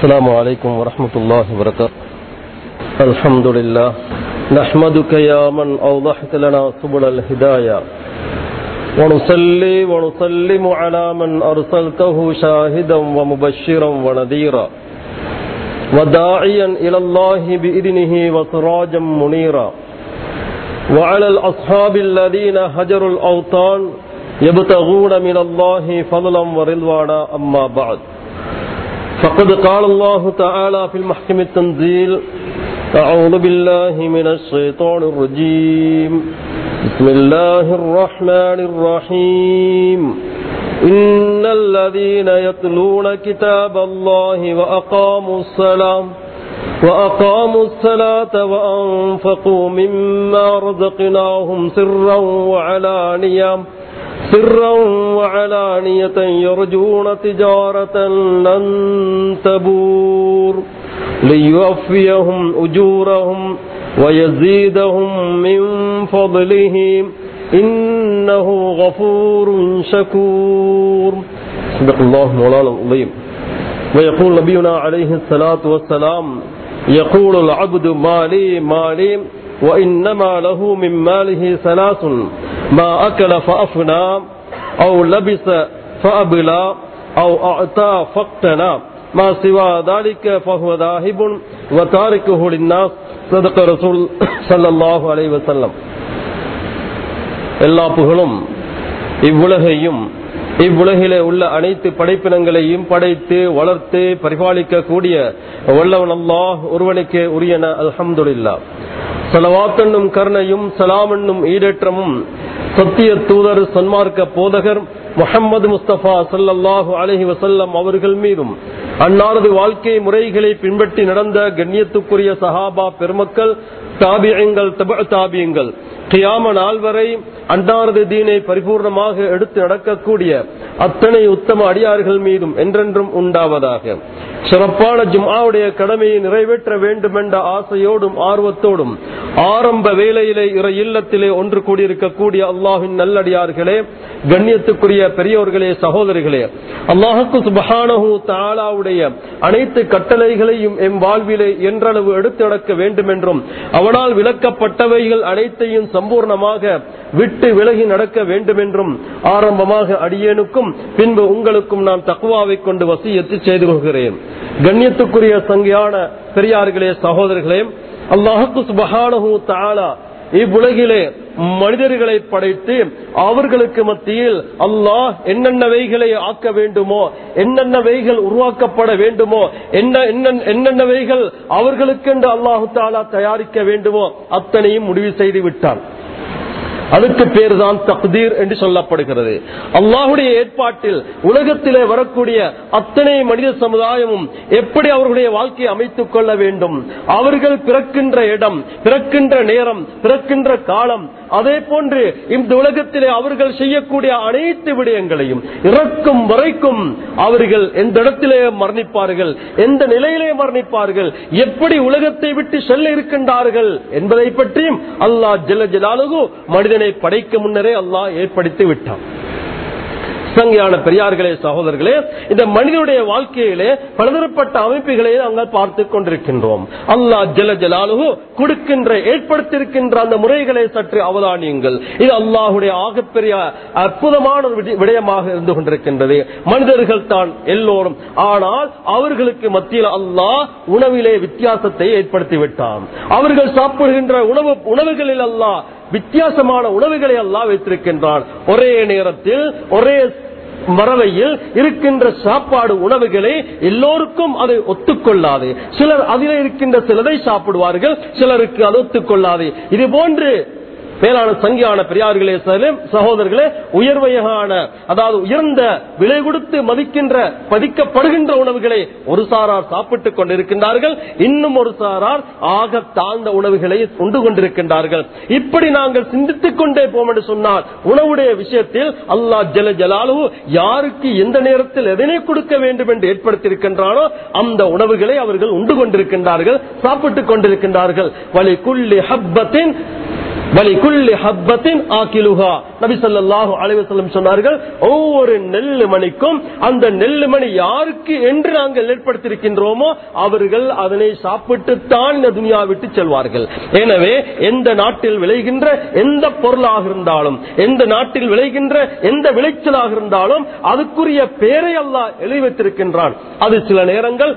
السلام عليكم ورحمة الله وبركاته الحمد لله نحمدك يا من أوضحت لنا سبل الهداية ونصلي ونسلم على من أرسلته شاهدا ومبشرا ونذيرا وداعيا إلى الله بإذنه وسراجا منيرا وعلى الأصحاب الذين هجروا الأوطان يبتغون من الله فضلا ورضوانا أما بعد فقد قال الله تعالى في المحكم التنزيل أعوذ بالله من الشيطان الرجيم بسم الله الرحمن الرحيم إن الذين يتلون كتاب الله وأقاموا السلام وأقاموا الصلاة وأنفقوا مما رزقناهم سرا وعلانية سرا وعلانية يرجون تجارة لن تبور ليوفيهم أجورهم ويزيدهم من فضله إنه غفور شكور صدق الله مولانا العظيم ويقول نبينا عليه الصلاة والسلام يقول العبد مالي مالي وإنما له من ماله ثلاث ما أكل فأفنى أو لبس فأبلى أو أعطى فاقتنى ما سوى ذلك فهو ذاهب وتاركه للناس صدق رسول صلى الله عليه وسلم எல்லா புகழும் இவ்வுலகையும் இவ்வுலகிலே உள்ள அனைத்து படைப்பினங்களையும் படைத்து வளர்த்து பரிபாலிக்க கூடிய வல்லவன் அல்லாஹ் ஒருவனுக்கு உரியன அல்ஹம்துல்லா சலவாத்தன்னும் கருணையும் சலாம் என்னும் ஈடேற்றமும் சத்திய தூதர் சன்மார்க்க போதகர் முகமது முஸ்தபா சல்லாஹூ அலஹி வசல்லம் அவர்கள் மீதும் அன்னாரது வாழ்க்கை முறைகளை பின்பற்றி நடந்த கண்ணியத்துக்குரிய சஹாபா பெருமக்கள் தாபியங்கள் தப தாபியங்கள் கியாம நாள் வரை அன்னாரது தீனை பரிபூர்ணமாக எடுத்து நடக்கக்கூடிய அத்தனை உத்தம அடியார்கள் மீதும் என்றென்றும் உண்டாவதாக சிறப்பான ஜும்ஆவுடைய கடமையை நிறைவேற்ற வேண்டும் என்ற ஆசையோடும் ஆர்வத்தோடும் ஆரம்ப வேலையிலே இற இல்லத்திலே ஒன்று கூடியிருக்கக்கூடிய அல்லாஹின் நல்லடியார்களே கண்ணியத்துக்குரிய பெரியோர்களே சகோதரிகளே அல்லாஹுக்கு சுபஹானஹு தாலாவுடைய அனைத்து கட்டளைகளையும் எம் வாழ்விலே என்றளவு எடுத்து நடக்க வேண்டும் என்றும் அவனால் விளக்கப்பட்டவைகள் அனைத்தையும் சம்பூர்ணமாக விட்டு விலகி நடக்க வேண்டும் என்றும் ஆரம்பமாக அடியேனுக்கும் பின்பு உங்களுக்கும் நான் தக்குவாவை கொண்டு வசியத்து செய்து கொள்கிறேன் கண்ணியத்துக்குரிய சங்கியான பெரியார்களே சகோதரர்களே அல்லாஹுக்கு சுபஹானஹு தாலா இவ்வுலகிலே மனிதர்களை படைத்து அவர்களுக்கு மத்தியில் அல்லாஹ் என்னென்னவைகளை ஆக்க வேண்டுமோ என்னென்னவைகள் உருவாக்கப்பட வேண்டுமோ என்ன என்னென்னவைகள் அவர்களுக்கென்று அல்லாஹு தாலா தயாரிக்க வேண்டுமோ அத்தனையும் முடிவு செய்து விட்டான் அதுக்கு பேர் தான் தக்தீர் என்று சொல்லப்படுகிறது அல்லாஹுடைய ஏற்பாட்டில் உலகத்திலே வரக்கூடிய அத்தனை மனித சமுதாயமும் எப்படி அவர்களுடைய வாழ்க்கையை அமைத்துக் கொள்ள வேண்டும் அவர்கள் பிறக்கின்ற இடம் பிறக்கின்ற நேரம் பிறக்கின்ற காலம் அதே போன்று இந்த உலகத்திலே அவர்கள் செய்யக்கூடிய அனைத்து விடயங்களையும் இறக்கும் வரைக்கும் அவர்கள் எந்த இடத்திலே மரணிப்பார்கள் எந்த நிலையிலே மரணிப்பார்கள் எப்படி உலகத்தை விட்டு செல்ல இருக்கின்றார்கள் என்பதை பற்றியும் அல்லாஹ் ஜெல ஜலாலுகு மனிதனை படைக்க முன்னரே அல்லாஹ் ஏற்படுத்தி விட்டான் சங்கையான பெரியார்களே சகோதரர்களே இந்த மனிதனுடைய வாழ்க்கையிலே பலதரப்பட்ட அமைப்புகளை நாங்கள் பார்த்துக் கொண்டிருக்கின்றோம் அல்லாஹ் ஜல ஜலாலுகு கொடுக்கின்ற ஏற்படுத்தியிருக்கின்ற அந்த முறைகளை சற்று அவதானியுங்கள் இது அல்லாஹுடைய ஆகப்பெரிய அற்புதமான ஒரு விடயமாக இருந்து கொண்டிருக்கின்றது மனிதர்கள் தான் எல்லோரும் ஆனால் அவர்களுக்கு மத்தியில் அல்லாஹ் உணவிலே வித்தியாசத்தை ஏற்படுத்தி விட்டான் அவர்கள் சாப்பிடுகின்ற உணவு உணவுகளில் அல்லாஹ் வித்தியாசமான உணவுகளை எல்லாம் வைத்திருக்கின்றான் ஒரே நேரத்தில் ஒரே மறவையில் இருக்கின்ற சாப்பாடு உணவுகளை எல்லோருக்கும் அது ஒத்துக்கொள்ளாது சிலர் அதில் இருக்கின்ற சிலரை சாப்பிடுவார்கள் சிலருக்கு அது ஒத்துக்கொள்ளாது இது போன்று மேலான சங்கியான பெரியார்களே சகோதரர்களே உயர்வையான அதாவது உயர்ந்த விலை கொடுத்து மதிக்கின்ற பதிக்கப்படுகின்ற உணவுகளை ஒரு சாரார் சாப்பிட்டுக் கொண்டிருக்கின்றார்கள் இன்னும் ஒரு சாரார் ஆக தாழ்ந்த உணவுகளை உண்டு கொண்டிருக்கின்றார்கள் இப்படி நாங்கள் சிந்தித்துக் கொண்டே போம் என்று சொன்னால் உணவுடைய விஷயத்தில் அல்லாஹ் ஜல ஜலாலு யாருக்கு எந்த நேரத்தில் எதனை கொடுக்க வேண்டும் என்று ஏற்படுத்தியிருக்கின்றானோ அந்த உணவுகளை அவர்கள் உண்டு கொண்டிருக்கின்றார்கள் சாப்பிட்டுக் கொண்டிருக்கின்றார்கள் வலி குள்ளி ஹப்பத்தின் வலி குல்லி ஹப்பத்தின் ஆக்கிலுகா நபி ஸல்லல்லாஹு அலைஹி வஸல்லம் சொன்னார்கள் ஒவ்வொரு நெல்லு மணிக்கும் அந்த நெல்லு மணி யாருக்கு என்று நாங்கள் ஏற்படுத்தியிருக்கின்றோமோ அவர்கள் அதனை சாப்பிட்டுத்தான் இந்த துனியா விட்டு செல்வார்கள் எனவே எந்த நாட்டில் விளைகின்ற எந்த பொருளாக இருந்தாலும் எந்த நாட்டில் விளைகின்ற எந்த விளைச்சலாக இருந்தாலும் அதுக்குரிய பேரை அல்லாஹ் எழுதி வைத்திருக்கின்றான் அது சில நேரங்கள்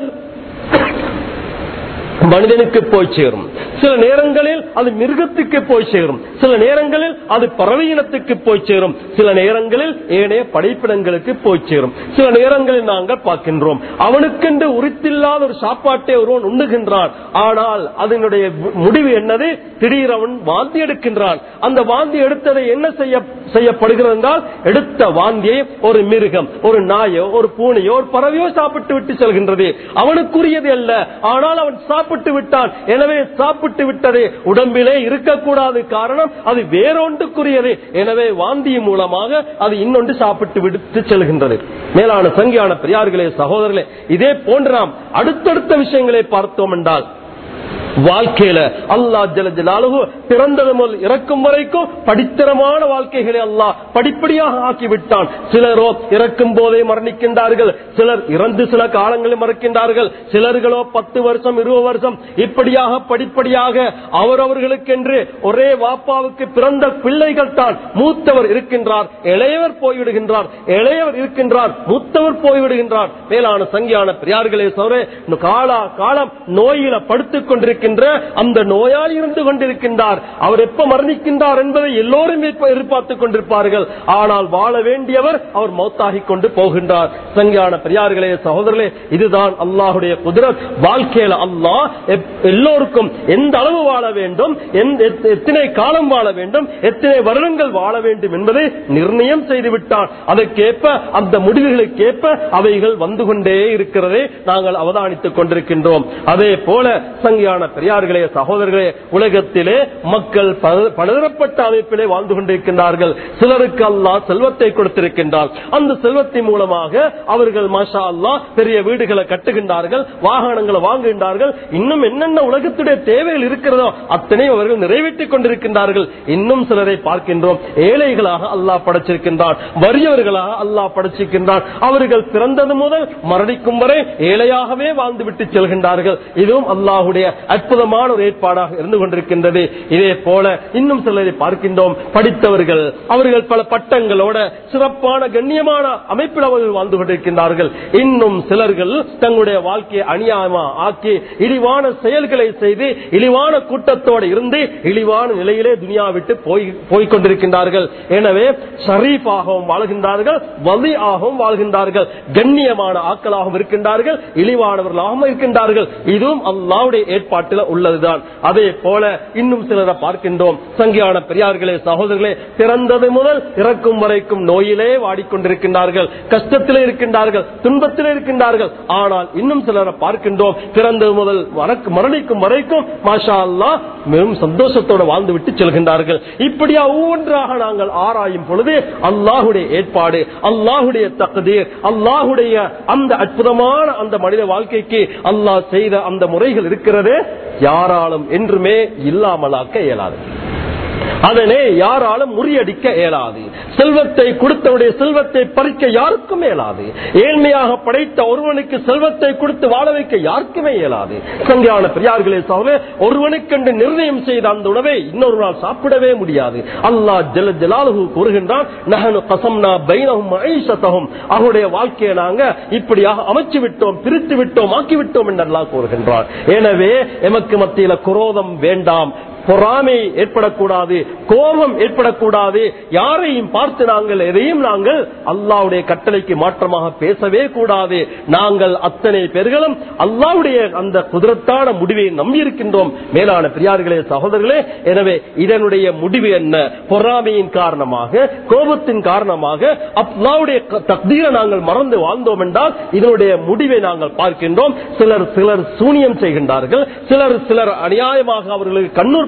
மனிதனுக்கு போய் சேரும் சில நேரங்களில் அது மிருகத்துக்கு போய் சேரும் சில நேரங்களில் அது பறவையினத்துக்கு போய் சேரும் சில நேரங்களில் ஏனைய படைப்பிடங்களுக்கு போய் சேரும் சில நேரங்களில் நாங்கள் பார்க்கின்றோம் அவனுக்கென்று உரித்தில்லாத ஒரு சாப்பாட்டை ஒருவன் உண்ணுகின்றான் ஆனால் அதனுடைய முடிவு என்னது திடீர் அவன் வாந்தி எடுக்கின்றான் அந்த வாந்தி எடுத்ததை என்ன செய்ய செய்யப்படுகிறது என்றால் எடுத்த வாந்தியை ஒரு மிருகம் ஒரு நாயோ ஒரு பூனையோ ஒரு பறவையோ சாப்பிட்டு விட்டு செல்கின்றது அவனுக்குரியது அல்ல ஆனால் அவன் சாப்பிட்டு விட்டான் எனவே சாப்பிட்டு விட்டது உடம்பிலே இருக்கக்கூடாது காரணம் அது வேறொன்றுக்குரியது எனவே வாந்தி மூலமாக அது இன்னொன்று சாப்பிட்டு விடுத்து செல்கின்றது மேலான சங்கியான பெரியார்களே சகோதரர்களே இதே போன்று நாம் அடுத்தடுத்த விஷயங்களை பார்த்தோம் என்றால் வாழ்க்கையில அல்லா ஜல ஜலாலுகு பிறந்தது முதல் இறக்கும் வரைக்கும் படித்தரமான வாழ்க்கைகளை அல்லாஹ் படிப்படியாக ஆக்கி விட்டான் சிலரோ இறக்கும் போதே மரணிக்கின்றார்கள் சிலர் இறந்து சில காலங்களில் மறக்கின்றார்கள் சிலர்களோ பத்து வருஷம் இருபது வருஷம் இப்படியாக படிப்படியாக அவரவர்களுக்கென்று ஒரே வாப்பாவுக்கு பிறந்த பிள்ளைகள் தான் மூத்தவர் இருக்கின்றார் இளையவர் போய்விடுகின்றார் இளையவர் இருக்கின்றார் மூத்தவர் போய்விடுகின்றார் மேலான சங்கியான பெரியார்களே சோரே காலா காலம் நோயில படுத்துக் கொண்டிருக்கின்ற அந்த நோயாளி இருந்து கொண்டிருக்கின்றார் அவர் எப்ப மரணிக்கின்றார் என்பதை எல்லோரும் இப்ப எதிர்பார்த்துக் கொண்டிருப்பார்கள் ஆனால் வாழ வேண்டியவர் அவர் மௌத்தாகி கொண்டு போகின்றார் சங்கியான பெரியார்களே சகோதரர்களே இதுதான் அல்லாஹுடைய குதிரத் வாழ்க்கையில அல்லாஹ் எப்- எல்லோருக்கும் எந்த அளவு வாழ வேண்டும் எந்த- எத்- எத்தனை காலம் வாழ வேண்டும் எத்தனை வருடங்கள் வாழ வேண்டும் என்பதை நிர்ணயம் செய்து விட்டான் அதற்கேற்ப அந்த முடிவுகளுக்கேற்ப அவைகள் வந்து கொண்டே இருக்கிறதை நாங்கள் அவதானித்துக் கொண்டிருக்கின்றோம் அதே போல சங்கியான பெரியார்களே சகோதரர்களே உலகத்திலே மக்கள் பல- பலதரப்பட்ட அமைப்பிலே வாழ்ந்து கொண்டிருக்கின்றார்கள் சிலருக்கு அல்லாஹ் செல்வத்தை கொடுத்திருக்கின்றார் அந்த செல்வத்தின் மூலமாக அவர்கள் மாஷா அல்லாஹ் பெரிய வீடுகளை கட்டுகின்றார்கள் வாகனங்களை வாங்குகின்றார்கள் இன்னும் என்னென்ன உலகத்துடைய தேவைகள் இருக்கிறதோ அத்தனை அவர்கள் நிறைவேற்றிக் கொண்டிருக்கின்றார்கள் இன்னும் சிலரை பார்க்கின்றோம் ஏழைகளாக அல்லாஹ் படைச்சிருக்கின்றான் வறியவர்களாக அல்லாஹ் படைச்சிருக்கின்றான் அவர்கள் பிறந்தது முதல் மரணிக்கும் வரை ஏழையாகவே வாழ்ந்துவிட்டு செல்கின்றார்கள் இதுவும் அல்லாஹுடைய அற்புதமான ஒரு ஏற்பாடாக இருந்து கொண்டிருக்கின்றது இதே போல இன்னும் சிலரை பார்க்கின்றோம் படித்தவர்கள் அவர்கள் பல பட்டங்களோட சிறப்பான கண்ணியமான அமைப்பில் அவர்கள் வாழ்ந்து கொண்டிருக்கின்றார்கள் இன்னும் சிலர்கள் தங்களுடைய வாழ்க்கையை அநியாயமா ஆக்கி இழிவான செயல்களை செய்து இழிவான கூட்டத்தோடு இருந்து இழிவான நிலையிலே துனியா விட்டு போய் போய்க் கொண்டிருக்கின்றார்கள் எனவே ஷரீஃபாகவும் வாழ்கின்றார்கள் வலியாகவும் வாழ்கின்றார்கள் கண்ணியமான ஆக்களாகவும் இருக்கின்றார்கள் இழிவானவர்களாகவும் இருக்கின்றார்கள் இதுவும் அல்லாவுடைய ஏற்பாட்டில் உள்ளதுதான் அதே போல இன்னும் சிலரை பார்க்கின்றோம் சங்கியான பெரியார்களே சகோதரர்களே பிறந்தது முதல் இறக்கும் வரைக்கும் நோயிலே வாடிக்கொண்டிருக்கின்றார்கள் கஷ்டத்திலே இருக்கின்றார்கள் துன்பத்திலே இருக்கின்றார்கள் ஆனால் இன்னும் சிலரை பார்க்கின்றோம் பிறந்தது முதல் மறக்க- மரணிக்கும் வரைக்கும் மாஷா அல்லாஹ் மிகவும் சந்தோஷத்தோடு வாழ்ந்து விட்டு செல்கின்றார்கள் இப்படியா ஒவ்வொன்றாக நாங்கள் ஆராயும் பொழுது அல்லாஹுடைய ஏற்பாடு அல்லாஹுடைய தகுதீர் அல்லாஹுடைய அந்த அற்புதமான அந்த மனித வாழ்க்கைக்கு அல்லாஹ் செய்த அந்த முறைகள் இருக்கிறது யாராலும் என்றுமே இல்லாமலாக்க இயலாது அதனை யாராலும் முறியடிக்க இயலாது செல்வத்தை கொடுத்தவருடைய செல்வத்தை பறிக்க யாருக்கும் இயலாது ஏழ்மையாக படைத்த ஒருவனுக்கு செல்வத்தை கொடுத்து வாழ வைக்க யாருக்குமே இயலாது சங்கியான பெரியார்களே சகோதரே ஒருவனுக்கென்று நிர்ணயம் செய்த அந்த உணவை இன்னொரு நாள் சாப்பிடவே முடியாது அல்லாஹ் ஜல ஜலாலுஹு கூறுகின்றான் நஹனு கசம்னா பைனஹும் ஐஷதஹும் அவருடைய வாழ்க்கையை நாங்க இப்படியாக அமைச்சு விட்டோம் பிரித்து விட்டோம் ஆக்கி விட்டோம் என்று அல்லாஹ் கூறுகின்றான் எனவே எமக்கு மத்தியில குரோதம் வேண்டாம் பொறாமை ஏற்படக்கூடாது கோபம் ஏற்படக்கூடாது யாரையும் பார்த்து நாங்கள் எதையும் நாங்கள் அல்லாவுடைய கட்டளைக்கு மாற்றமாக பேசவே கூடாது நாங்கள் அத்தனை பேர்களும் அல்லாவுடைய அந்த குதிரத்தான முடிவை நம்பியிருக்கின்றோம் மேலான பெரியார்களே சகோதரர்களே எனவே இதனுடைய முடிவு என்ன பொறாமையின் காரணமாக கோபத்தின் காரணமாக அல்லாவுடைய க- தக்தீரை நாங்கள் மறந்து வாழ்ந்தோம் என்றால் இதனுடைய முடிவை நாங்கள் பார்க்கின்றோம் சிலர் சிலர் சூனியம் செய்கின்றார்கள் சிலர் சிலர் அநியாயமாக அவர்களுக்கு கண்ணூர்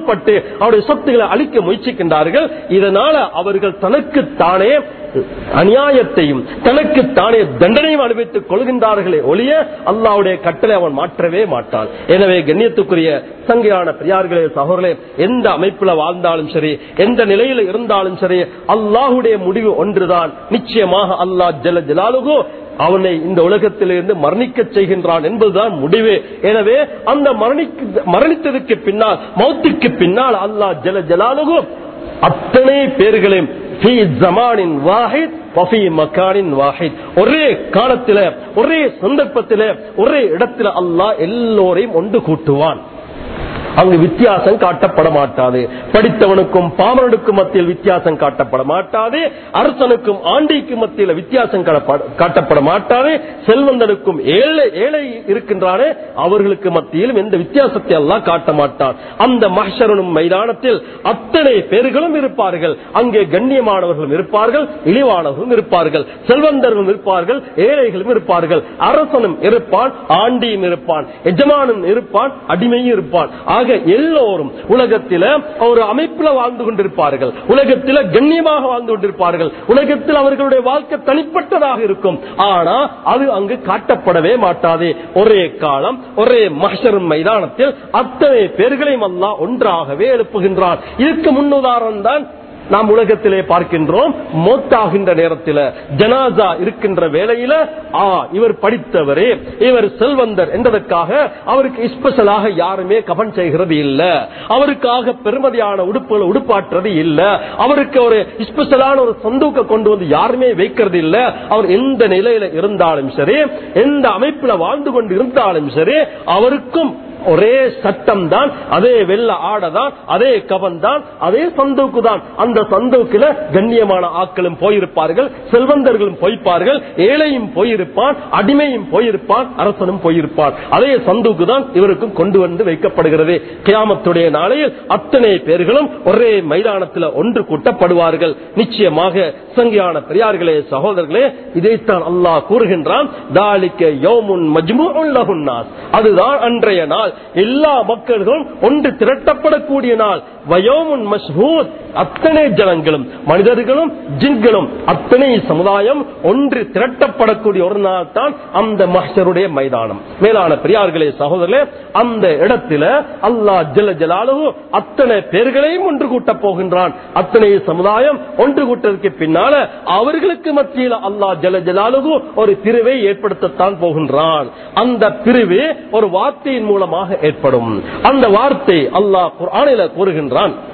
சூழ்ப்பட்டு அவருடைய சொத்துக்களை அழிக்க முயற்சிக்கின்றார்கள் இதனால அவர்கள் தனக்கு தானே அநியாயத்தையும் தனக்கு தானே தண்டனையும் அனுபவித்துக் கொள்கின்றார்களே ஒழிய அல்லாவுடைய கட்டளை அவன் மாற்றவே மாட்டான் எனவே கண்ணியத்துக்குரிய சங்கையான பெரியார்களே சகோதரர்களே எந்த அமைப்புல வாழ்ந்தாலும் சரி எந்த நிலையில இருந்தாலும் சரி அல்லாஹுடைய முடிவு ஒன்றுதான் நிச்சயமாக அல்லாஹ் ஜல ஜலாலுகோ அவனை இந்த உலகத்திலிருந்து மரணிக்க செய்கின்றான் என்பதுதான் முடிவு எனவே அந்த மரணிக்க மரணித்ததுக்கு பின்னால் மௌத்துக்கு பின்னால் அல்லாஹ் ஜல ஜலாலுகோ அத்தனை பேர்களையும் ஃபீ ஜமானின் வாஹித் வஃபீ மக்கானின் வாஹித் ஒரே காலத்தில ஒரே சந்தர்ப்பத்தில ஒரே இடத்துல அல்லாஹ் எல்லோரையும் ஒன்று கூட்டுவான் அங்கு வித்தியாசம் காட்டப்பட மாட்டாது படித்தவனுக்கும் பாமரனுக்கும் மத்தியில் வித்தியாசம் காட்டப்பட மாட்டாது அரசனுக்கும் ஆண்டிக்கும் மத்தியில் வித்தியாசம் காட்டப்பட- காட்டப்பட மாட்டாது செல்வந்தனுக்கும் ஏழை ஏழை இருக்கின்றானே அவர்களுக்கு மத்தியிலும் எந்த வித்தியாசத்தை எல்லாம் காட்ட மாட்டான் அந்த மஹ்ஷரனும் மைதானத்தில் அத்தனை பேர்களும் இருப்பார்கள் அங்கே கண்ணியமானவர்களும் இருப்பார்கள் இழிவானவர்களும் இருப்பார்கள் செல்வந்தர்களும் இருப்பார்கள் ஏழைகளும் இருப்பார்கள் அரசனும் இருப்பான் ஆண்டியும் இருப்பான் எஜமானும் இருப்பான் அடிமையும் இருப்பான் ஆக எல்லோரும் உலகத்தில ஒரு அமைப்புல வாழ்ந்து கொண்டிருப்பார்கள் உலகத்தில கண்ணியமாக வாழ்ந்து கொண்டிருப்பார்கள் உலகத்தில் அவர்களுடைய வாழ்க்கை தனிப்பட்டதாக இருக்கும் ஆனா அது அங்கு காட்டப்படவே மாட்டாது ஒரே காலம் ஒரே மஹ்ஷரும் மைதானத்தில் அத்தனை பேர்களையும் அல்லாஹ் ஒன்றாகவே எழுப்புகின்றான் இதுக்கு முன்னுதாரணம் தான் நாம் உலகத்திலே பார்க்கின்றோம் மோத்தாகின்ற நேரத்தில் ஜனாசா இருக்கின்ற வேளையில ஆ இவர் படித்தவரே இவர் செல்வந்தர் என்பதற்காக அவருக்கு ஸ்பெஷலாக யாருமே கபன் செய்கிறது இல்ல அவருக்காக பெருமதியான உடுப்புகளை உடுப்பாற்றுறது இல்ல அவருக்கு ஒரு ஸ்பெஷலான ஒரு சந்தூக்க கொண்டு வந்து யாருமே வைக்கிறது இல்ல அவர் எந்த நிலையில இருந்தாலும் சரி எந்த அமைப்புல வாழ்ந்து கொண்டு இருந்தாலும் சரி அவருக்கும் ஒரே சட்டம் தான் அதே வெள்ள ஆடதான் அதே கவன் தான் அதே சந்தூக்கு தான் அந்த சந்தூக்குல கண்ணியமான ஆட்களும் போயிருப்பார்கள் செல்வந்தர்களும் போய்ப்பார்கள் ஏழையும் போயிருப்பான் அடிமையும் போயிருப்பான் அரசனும் போயிருப்பான் அதே சந்தூக்கு தான் இவருக்கும் கொண்டு வந்து வைக்கப்படுகிறது கியாமத்துடைய நாளையில் அத்தனை பேர்களும் ஒரே மைதானத்தில் ஒன்று கூட்டப்படுவார்கள் நிச்சயமாக சங்கியான பெரியார்களே சகோதரர்களே இதைத்தான் அல்லாஹ் கூறுகின்றான் தாலிக்க யோமுன் மஜ்முஉன் லஹுன்னாஸ் அதுதான் அன்றைய நாள் எல்லா மக்கள்களும் ஒன்று திரட்டப்படக்கூடிய நாள் வயோமுன் மஷ்ஹூத் அத்தனை ஜனங்களும் மனிதர்களும் ஜின்களும் அத்தனை சமுதாயம் ஒன்று திரட்டப்படக்கூடிய ஒரு நாள் தான் அந்த மஹ்ஷருடைய மைதானம் மேலான பெரியார்களே சகோதரர்களே அந்த இடத்துல அல்லாஹ் ஜல ஜலாலு அத்தனை பேர்களையும் ஒன்று கூட்டப் போகின்றான் அத்தனை சமுதாயம் ஒன்று கூட்டதற்கு பின்னால அவர்களுக்கு மத்தியில் அல்லாஹ் ஜல ஜலாலுகு ஒரு பிரிவை ஏற்படுத்தத்தான் போகின்றான் அந்த பிரிவு ஒரு வார்த்தையின் மூலமாக ஏற்படும் அந்த வார்த்தை அல்லாஹ் குர்ஆனில கூறுகின்றான்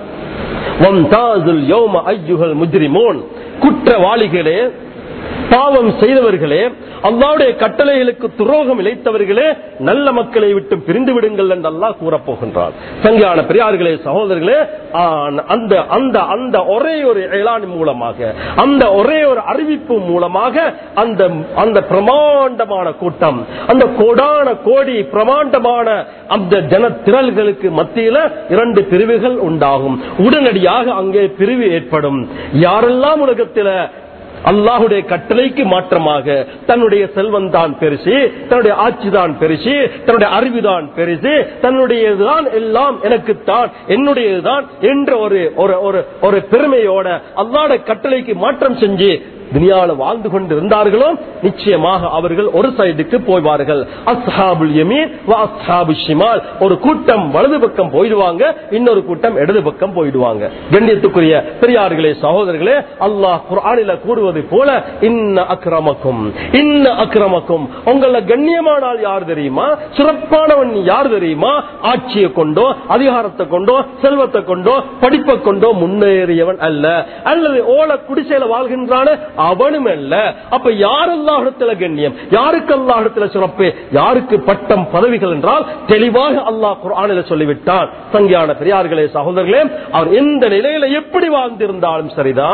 வம்தாசுல் யௌம ஐயுஹல் முஜ்ரிமூன் குற்றவாளிகளே பாவம் செய்தவர்களே அல்லாவுடைய கட்டளைகளுக்கு துரோகம் இழைத்தவர்களே நல்ல மக்களை விட்டு பிரிந்து விடுங்கள் என்று அல்லாஹ் கூறப்போகின்றார் சங்கியான பெரியார்களே சகோதரர்களே ஆ, அந்த அந்த அந்த ஒரே ஒரு ஏலான் மூலமாக அந்த ஒரே ஒரு அறிவிப்பு மூலமாக அந்த அந்த பிரமாண்டமான கூட்டம் அந்த கோடான கோடி பிரமாண்டமான அந்த ஜன திரள்களுக்கு மத்தியில இரண்டு பிரிவுகள் உண்டாகும் உடனடியாக அங்கே பிரிவு ஏற்படும் யாரெல்லாம் உலகத்தில அல்லாஹுடைய கட்டளைக்கு மாற்றமாக தன்னுடைய செல்வம் தான் பெருசு தன்னுடைய ஆட்சி தான் பெருசு தன்னுடைய அறிவுதான் பெருசு தன்னுடையதுதான் எல்லாம் எனக்குத்தான் என்னுடையதுதான் என்ற ஒரு ஒரு ஒரு ஒரு பெருமையோட அல்லாட கட்டளைக்கு மாற்றம் செஞ்சு துனியால வாழ்ந்து கொண்டு இருந்தார்களோ நிச்சயமாக அவர்கள் ஒரு சைடுக்கு போய்வார்கள் அஸ்ஹாபுல் யமீன் வ அஸ்ஹாபு ஷிமால் ஒரு கூட்டம் வலது பக்கம் போயிடுவாங்க இன்னொரு கூட்டம் இடது பக்கம் போயிடுவாங்க கண்ணியத்துக்குரிய பெரியார்களே சகோதரர்களே அல்லாஹ் குர்ஆனில கூறுவது போல இன்ன அக்ரமக்கும் இன்ன அக்ரமக்கும் உங்கள கண்ணியமானால் யார் தெரியுமா சிறப்பானவன் யார் தெரியுமா ஆட்சியை கொண்டோ அதிகாரத்தை கொண்டோ செல்வத்தை கொண்டோ படிப்பை கொண்டோ முன்னேறியவன் அல்ல அல்லது ஓல குடிசையில வாழ்கின்றான அவனும் அல்ல அப்ப யார் அல்லாஹிடத்துல கண்ணியம் யாருக்கு அல்லாஹிடத்துல சிறப்பு யாருக்கு பட்டம் பதவிகள் என்றால் தெளிவாக அல்லாஹ் குர்ஆனில சொல்லிவிட்டான் சங்கியான பெரியார்களே சகோதரர்களே அவர் எந்த நிலையில எப்படி வாழ்ந்திருந்தாலும் சரிதான்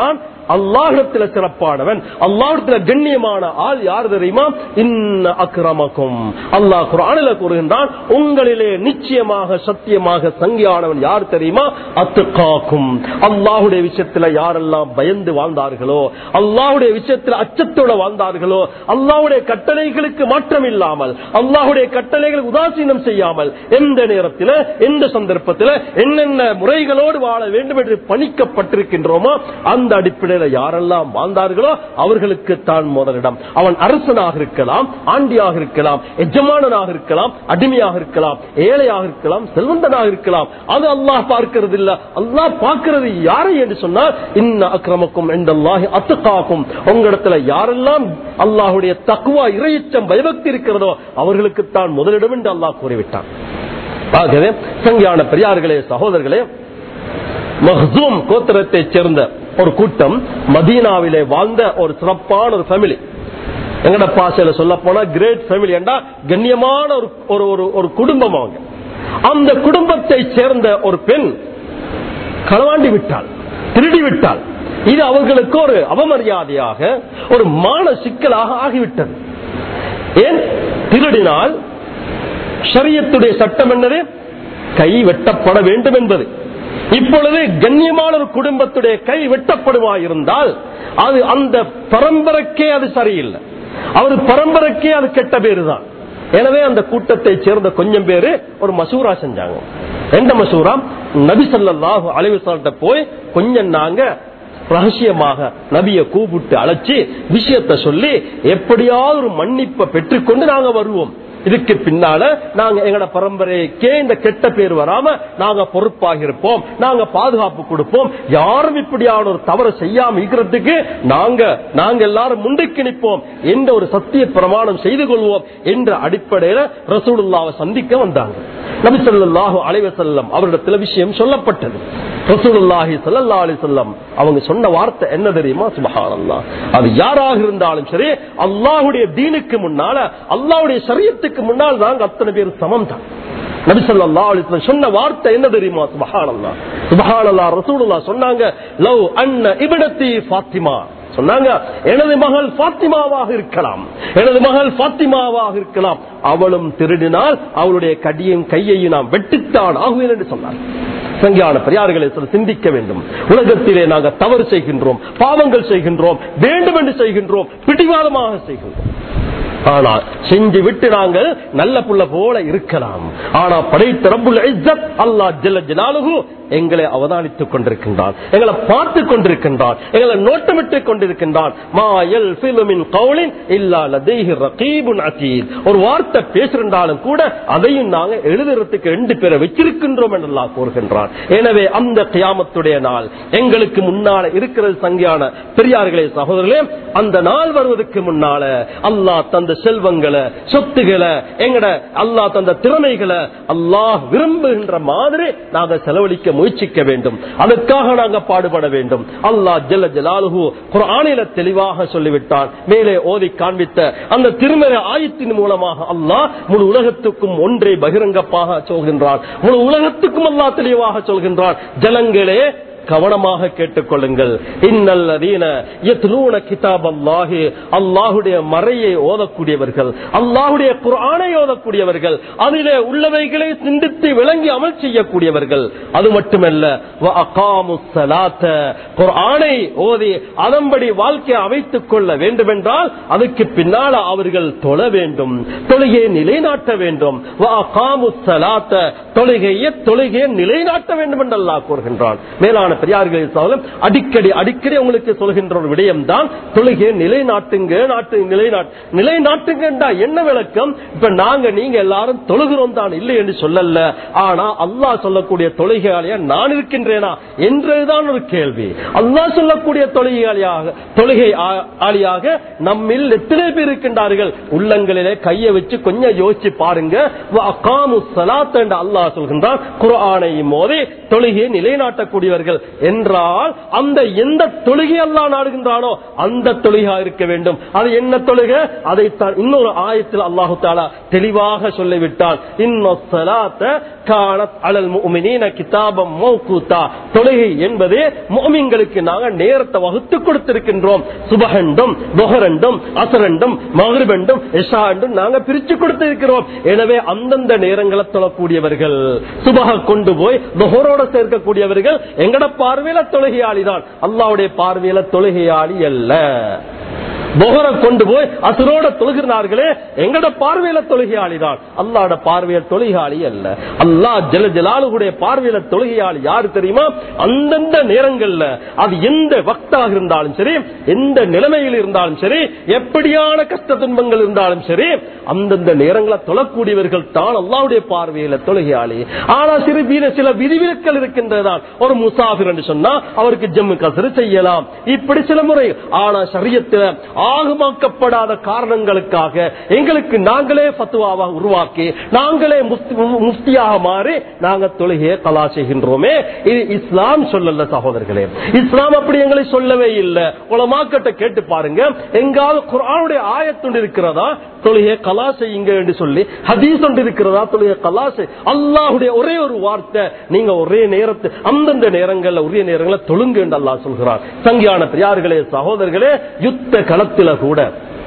அல்லாஹிடத்துல சிறப்பானவன் அல்லாஹிடத்துல கண்ணியமான ஆள் யார் தெரியுமா இன்ன அக்கிரமக்கும் அல்லாஹ் குரானில கூறுகின்றான் உங்களிலே நிச்சயமாக சத்தியமாக சங்கியானவன் யார் தெரியுமா அத்துக்காக்கும் அல்லாஹுடைய விஷயத்துல யாரெல்லாம் பயந்து வாழ்ந்தார்களோ அல்லாஹுடைய விஷயத்துல அச்சத்தோட வாழ்ந்தார்களோ அல்லாஹுடைய கட்டளைகளுக்கு மாற்றம் இல்லாமல் அல்லாஹுடைய கட்டளைகளுக்கு உதாசீனம் செய்யாமல் எந்த நேரத்தில் எந்த சந்தர்ப்பத்தில் என்னென்ன முறைகளோடு வாழ வேண்டும் என்று பணிக்கப்பட்டிருக்கின்றோமோ அந்த அடிப்படையில் யாரெல்லாம் வாழ்ந்தார்களோ அவர்களுக்கு தான் முதலிடம் அவன் அரசனாக இருக்கலாம் ஆண்டியாக இருக்கலாம் எஜமானனாக இருக்கலாம் அடிமையாக இருக்கலாம் ஏழையாக இருக்கலாம் செல்வந்தனாக இருக்கலாம் அது அல்லாஹ் பார்க்கிறது இல்ல அல்லாஹ் பார்க்கிறது யாரை என்று சொன்னால் இன்ன அக்கிரமக்கும் என்றல்லாஹி அத்துக்காக்கும் உங்களிடத்துல யாரெல்லாம் அல்லாஹுடைய தக்குவா இறையச்சம் பயபக்தி இருக்கிறதோ அவர்களுக்கு தான் முதலிடம் என்று அல்லாஹ் கூறிவிட்டான் ஆகவே சங்கியான பெரியார்களே சகோதரர்களே மஹ்சூம் கோத்திரத்தைச் சேர்ந்த ஒரு கூட்டம் மதீனாவிலே வாழ்ந்த ஒரு சிறப்பான ஒரு ஃபேமிலி எங்கட பாசையில சொல்ல போனா கிரேட் ஃபேமிலி என்றா கண்ணியமான ஒரு ஒரு ஒரு- ஒரு குடும்பம் அவங்க அந்த குடும்பத்தை சேர்ந்த ஒரு பெண் களவாண்டி விட்டாள் திருடி விட்டாள் இது அவர்களுக்கு ஒரு அவமரியாதையாக ஒரு மான சிக்கலாக ஆகிவிட்டது ஏன் திருடினால் ஷரியத்துடைய சட்டம் என்னது கை வெட்டப்பட வேண்டும் என்பது இப்பொழுது கண்ணியமான ஒரு குடும்பத்துடைய கை வெட்டப்படுவாயிருந்தால் அது அந்த பரம்பரைக்கே அது சரியில்லை அவர் பரம்பரைக்கே அது கெட்ட பேரு தான் எனவே அந்த கூட்டத்தை சேர்ந்த கொஞ்சம் பேரு ஒரு மசூரா செஞ்சாங்க எந்த மசூரா நபி ஸல்லல்லாஹு அலைஹி வஸல்லம் போய் கொஞ்சம் நாங்க ரகசியமாக நபியை கூப்பிட்டு அழைச்சி விஷயத்தை சொல்லி எப்படியாவது ஒரு மன்னிப்பை பெற்றுக்கொண்டு நாங்க வருவோம் இதுக்கு பின்னால நாங்க எங்கட பரம்பரைக்கே இந்த கெட்ட பேர் வராம நாங்க பொறுப்பாக இருப்போம் நாங்க பாதுகாப்பு கொடுப்போம் யாரும் இப்படியான ஒரு தவறு செய்யாம இருக்கிறதுக்கு நாங்க நாங்க எல்லாரும் முன்னுக்கு நிற்போம் என்ற ஒரு சத்திய பிரமாணம் செய்து கொள்வோம் என்ற அடிப்படையில ரசூலுல்லாவை சந்திக்க வந்தாங்க நபி ஸல்லல்லாஹு அலைஹி வஸல்லம் அவரிடத்துல விஷயம் சொல்லப்பட்டது ரசூலுல்லாஹி ஸல்லல்லாஹு அலைஹி வஸல்லம் அவங்க சொன்ன வார்த்தை என்ன தெரியுமா சுப்ஹானல்லாஹ் அது யாராக இருந்தாலும் சரி அல்லாஹ்வுடைய தீனுக்கு முன்னால அல்லாஹ்வுடைய ஷரியத்துக்கு முன்னால் நாங்க அத்தனை பேர் சமம் தான் நபி ஸல்லல்லாஹு அலைஹி வஸல்லம் சொன்ன வார்த்தை என்ன தெரியுமா சுப்ஹானல்லாஹ் சுப்ஹானல்லாஹ் ரசூலுல்லாஹ் சொன்னாங்க லவ் அன்ன இப்னதி ஃபாத்திமா சொன்னாங்க எனது மகள் பாத்திமாவாக இருக்கலாம் எனது மகள் பாத்திமாவாக இருக்கலாம் அவளும் திருடினால் அவளுடைய கடியும் கையையும் நாம் வெட்டித்தான் ஆகுவேன் என்று சொன்னார் சங்கியான பெரியார்களை சில சிந்திக்க வேண்டும் உலகத்திலே நாங்கள் தவறு செய்கின்றோம் பாவங்கள் செய்கின்றோம் வேண்டும் என்று செய்கின்றோம் பிடிவாதமாக செய்கின்றோம் ஆனால் செஞ்சு விட்டு நாங்கள் நல்ல புள்ள போல இருக்கலாம் ஆனா படைத்த ரப்புல் இஸ்ஸத் அல்லாஹ் ஜல்ல ஜலாலுஹு எங்களை அவதானித்துக் கொண்டிருக்கின்றான் எங்களை பார்த்துக் கொண்டிருக்கின்றான் எங்களை நோட்டமிட்டுக் கொண்டிருக்கின்றான் மா யல்ஃபிலு மின் கௌலின் இல்லா லதைஹி ரகீபுன் அதீத் ஒரு வார்த்தை பேசுறாலும் கூட அதையும் நாங்க எழுதுறதுக்கு ரெண்டு பேரை வச்சிருக்கின்றோம் என்று அல்லாஹ் கூறுகின்றான் எனவே அந்த கியாமத்துடைய நாள் எங்களுக்கு முன்னால இருக்கிறது சங்கியான பெரியார்களே சகோதரர்களே அந்த நாள் வருவதற்கு முன்னால அல்லாஹ் தந்த செல்வங்களை சொத்துகளை எங்கட அல்லாஹ் தந்த திறமைகளை அல்லாஹ் விரும்புகின்ற மாதிரி நாங்க செலவழிக்க முயற்சிக்க வேண்டும் அதற்காக நாங்க பாடுபட வேண்டும் அல்லாஹ் ஜல்ல ஜலாலுஹு குர்ஆனில தெளிவாக சொல்லிவிட்டான் மேலே ஓதி காண்பித்த அந்த திருமறை ஆயத்தின் மூலமாக அல்லாஹ் முழு உலகத்துக்கும் ஒன்றை பகிரங்கப்பாக சொல்கின்றான் முழு உலகத்துக்கும் அல்லாஹ் தெளிவாக சொல்கின்றான் ஜலங்களே கவனமாக கேட்டுக்கொள்ளுங்கள் இன்னல்லதீன யத்லூன கிதாப் அல்லாஹி அல்லாஹுடைய மறையை ஓதக்கூடியவர்கள் அல்லாஹுடைய குர்ஆனை ஓதக்கூடியவர்கள் அதிலே உள்ளவைகளை சிந்தித்து விளங்கி அமல் செய்யக்கூடியவர்கள் அது மட்டுமல்ல வ அகாமுஸ் ஸலாத்த குர்ஆனை ஓதி அதன்படி வாழ்க்கையை அமைத்துக் கொள்ள வேண்டும் என்றால் அதுக்கு பின்னால அவர்கள் தொழ வேண்டும் தொழுகையை நிலைநாட்ட வேண்டும் வ அகாமுஸ் ஸலாத்த தொழுகையை தொழுகையை நிலைநாட்ட வேண்டும் என்று அல்லாஹ் கூறுகின்றான் மேலான பெரியார்களே சகோதரர்களே, அடிக்கடி அடிக்கடி உங்களுக்கு சொல்கின்ற ஒரு விடயம் தான் தொழுகையை நிலைநாட்டுங்க நாட்டு நிலைநாட்டு நிலைநாட்டுங்க என்ன விளக்கம் இப்ப நாங்க நீங்க எல்லாரும் தொழுகிறோம் தான் இல்லை என்று சொல்லல ஆனா அல்லாஹ் சொல்லக்கூடிய தொழுகையாளியா நான் இருக்கின்றேனா என்றுதான் ஒரு கேள்வி அல்லாஹ் சொல்லக்கூடிய தொழுகையாளியாக தொழுகை ஆ- ஆளியாக நம்மில் எத்தனை பேர் இருக்கின்றார்கள் உள்ளங்களிலே கையை வச்சு கொஞ்சம் யோசிச்சு பாருங்க வ அகாமு ஸலாத் என்று அல்லாஹ் சொல்கின்றான் குர்ஆனை மோதி தொழுகையை நிலைநாட்டக்கூடியவர்கள் என்றால் அந்த எந்த தொழுகை அல்லா நாடுகின்றானோ அந்த தொழுகா இருக்க வேண்டும் அது என்ன தொழுகை அதைத்தான் இன்னொரு ஆயத்தில் அல்லாஹு தாலா தெளிவாக சொல்லிவிட்டான் கிதாபம் தொழுகை என்பது மோமிங்களுக்கு நாங்கள் நேரத்தை வகுத்து கொடுத்திருக்கின்றோம் சுபகண்டும் துஹரண்டும் அசரண்டும் மகரிபண்டும் எஷாண்டும் நாங்க பிரிச்சு கொடுத்திருக்கிறோம் எனவே அந்தந்த நேரங்களை தொழக்கூடியவர்கள் சுபக கொண்டு போய் துஹரோட சேர்க்கக்கூடியவர்கள் எங்கட பார்வையில தொழுகையாளி தான் அல்லாவுடைய பார்வையில தொழுகையாளி அல்ல பொகர கொண்டு போய் அசுரோட தொழுகிறார்களே எங்கட பார்வையில தொழுகையாளிதான் அல்லாட பார்வையில தொழுகையாளி அல்ல அல்லா ஜல ஜலாலுடைய பார்வையில தொழுகையாளி யாரு தெரியுமா அந்தந்த நேரங்கள்ல அது எந்த வக்தாக இருந்தாலும் சரி எந்த நிலைமையில் இருந்தாலும் சரி எப்படியான கஷ்ட துன்பங்கள் இருந்தாலும் சரி அந்தந்த நேரங்களை தொழக்கூடியவர்கள் தான் அல்லாவுடைய பார்வையில தொழுகையாளி ஆனா சிறு வீர சில விதிவிலக்கல் இருக்கின்றதான் ஒரு முசாஃபிர் என்று சொன்னா அவருக்கு ஜம்மு கசரு செய்யலாம் இப்படி சில முறை ஆனா சரியத்தில் ஆகமாக்கப்படாத காரணங்களுக்காக எங்களுக்கு நாங்களே பத்துவாவாக உருவாக்கி நாங்களே முஃப்தியாக மாறி நாங்க தொழுகையை கலா செய்கின்றோமே இது இஸ்லாம் சொல்லல சகோதரர்களே இஸ்லாம் அப்படி எங்களை சொல்லவே இல்லை உலமாக்கட்ட கேட்டு பாருங்க எங்காவது குரானுடைய ஆயத்துண்டு இருக்கிறதா தொழுகையை கலா செய்யுங்க என்று சொல்லி ஹதீஸ் ஒன்று இருக்கிறதா தொழுகை கலா செய் அல்லாஹுடைய ஒரே ஒரு வார்த்தை நீங்க ஒரே நேரத்து அந்தந்த நேரங்கள்ல உரிய நேரங்களில் தொழுங்க என்று அல்லாஹ் சொல்கிறார் சங்கியான பெரியார்களே சகோதரர்களே யுத்த களத்தில கூட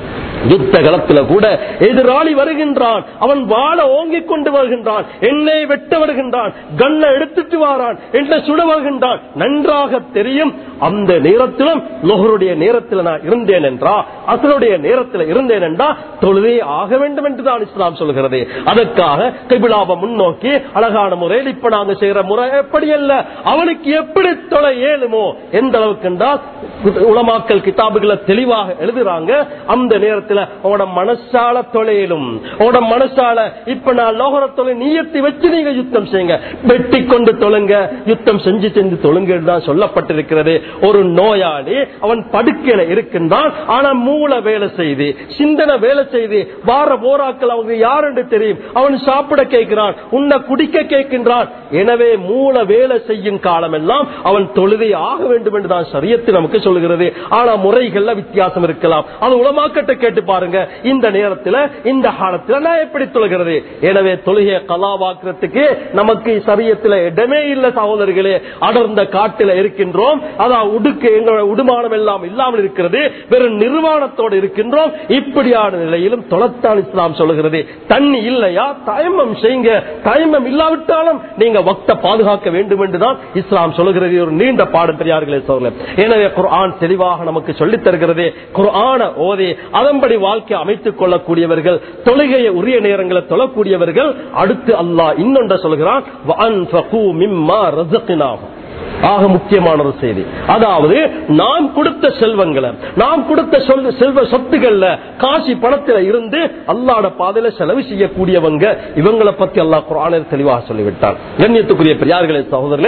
யுத்த களத்துல கூட எதிராளி வருகின்றான் அவன் வாழ ஓங்கிக் கொண்டு வருகின்றான் என்னை வெட்ட வருகின்றான் கண்ணை எடுத்துட்டு வாரான் என்னை சுட வருகின்றான் நன்றாக தெரியும் அந்த நேரத்திலும் லோகருடைய நேரத்தில் நான் இருந்தேன் என்றா அசனுடைய நேரத்தில் இருந்தேன் என்றா தொழுதே ஆக வேண்டும் என்று தான் இஸ்லாம் சொல்கிறது அதற்காக கைபிலாபம் முன்னோக்கி அழகான முறையில் இப்ப நாங்க செய்யற முறை எப்படி அல்ல அவனுக்கு எப்படி தொலை ஏழுமோ எந்த அளவுக்கு என்றால் உலமாக்கல் கிதாபுகளை தெளிவாக எழுதுறாங்க அந்த நேரத்தில் உங்களோட மனசால தொலையிலும் உங்களோட மனசால இப்ப நான் லோகர தொலை நீயத்தை வச்சு நீங்க யுத்தம் செய்யுங்க வெட்டி கொண்டு தொழுங்க யுத்தம் செஞ்சு செஞ்சு தொழுங்க தான் சொல்லப்பட்டிருக்கிறது ஒரு நோயாளி அவன் படுக்கையில இருக்கின்றான் ஆனா மூளை வேலை செய்து சிந்தனை வேலை செய்து வார போராக்கள் அவங்க யார் என்று தெரியும் அவன் சாப்பிட கேட்கிறான் உன்னை குடிக்க கேட்கின்றான் எனவே மூளை வேலை செய்யும் காலம் எல்லாம் அவன் தொழுதை ஆக வேண்டும் என்று தான் சரியத்து நமக்கு சொல்லுகிறது ஆனா முறைகள்ல வித்தியாசம் இருக்கலாம் அது உலமாக்கட்ட கேட்டு பாருங்க இந்த நேரத்தில் இந்த காலத்தில் நான் எப்படி தொழுகிறது எனவே தொழுகையை கலாவாக்குறதுக்கு நமக்கு சரியத்தில் இடமே இல்லை சகோதரர்களே அடர்ந்த காட்டில இருக்கின்றோம் அதான் உடுக்கு எங்களோட உடுமானம் எல்லாம் இல்லாமல் இருக்கிறது வெறும் நிர்வாணத்தோடு இருக்கின்றோம் இப்படியான நிலையிலும் தொலைத்தான் இஸ்லாம் சொல்லுகிறது தண்ணி இல்லையா தயமம் செய்யுங்க தயமம் இல்லாவிட்டாலும் நீங்க வக்த பாதுகாக்க வேண்டும் என்றுதான் இஸ்லாம் சொல்லுகிறது ஒரு நீண்ட பாடம் பெரியார்களே சொல்ல எனவே குர்ஆன் தெளிவாக நமக்கு சொல்லித் தருகிறது குர்ஆன ஓதி அதன்படி வாழ்க்கை அமைத்துக் கொள்ளக்கூடியவர்கள் தொழுகையை உரிய நேரங்களை தொழக்கூடியவர்கள் அடுத்து அல்லாஹ் இன்னொன்ற சொல்கிறான் وَأَنفَقُوا مِمَّا رَزَقْنَاهُمْ ஆக முக்கியமான ஒரு செய்தி அதாவது நாம் கொடுத்த செல்வங்களை நாம் கொடுத்த சொல் செல்வ சொத்துக்கள்ல காசி பணத்துல இருந்து அல்லாட பாதையில செலவு செய்யக்கூடியவங்க இவங்களை பத்தி அல்லாஹ் குரானில் தெளிவாக சொல்லிவிட்டார் கண்ணியத்துக்குரிய பெரியார்களே சகோதரர்களே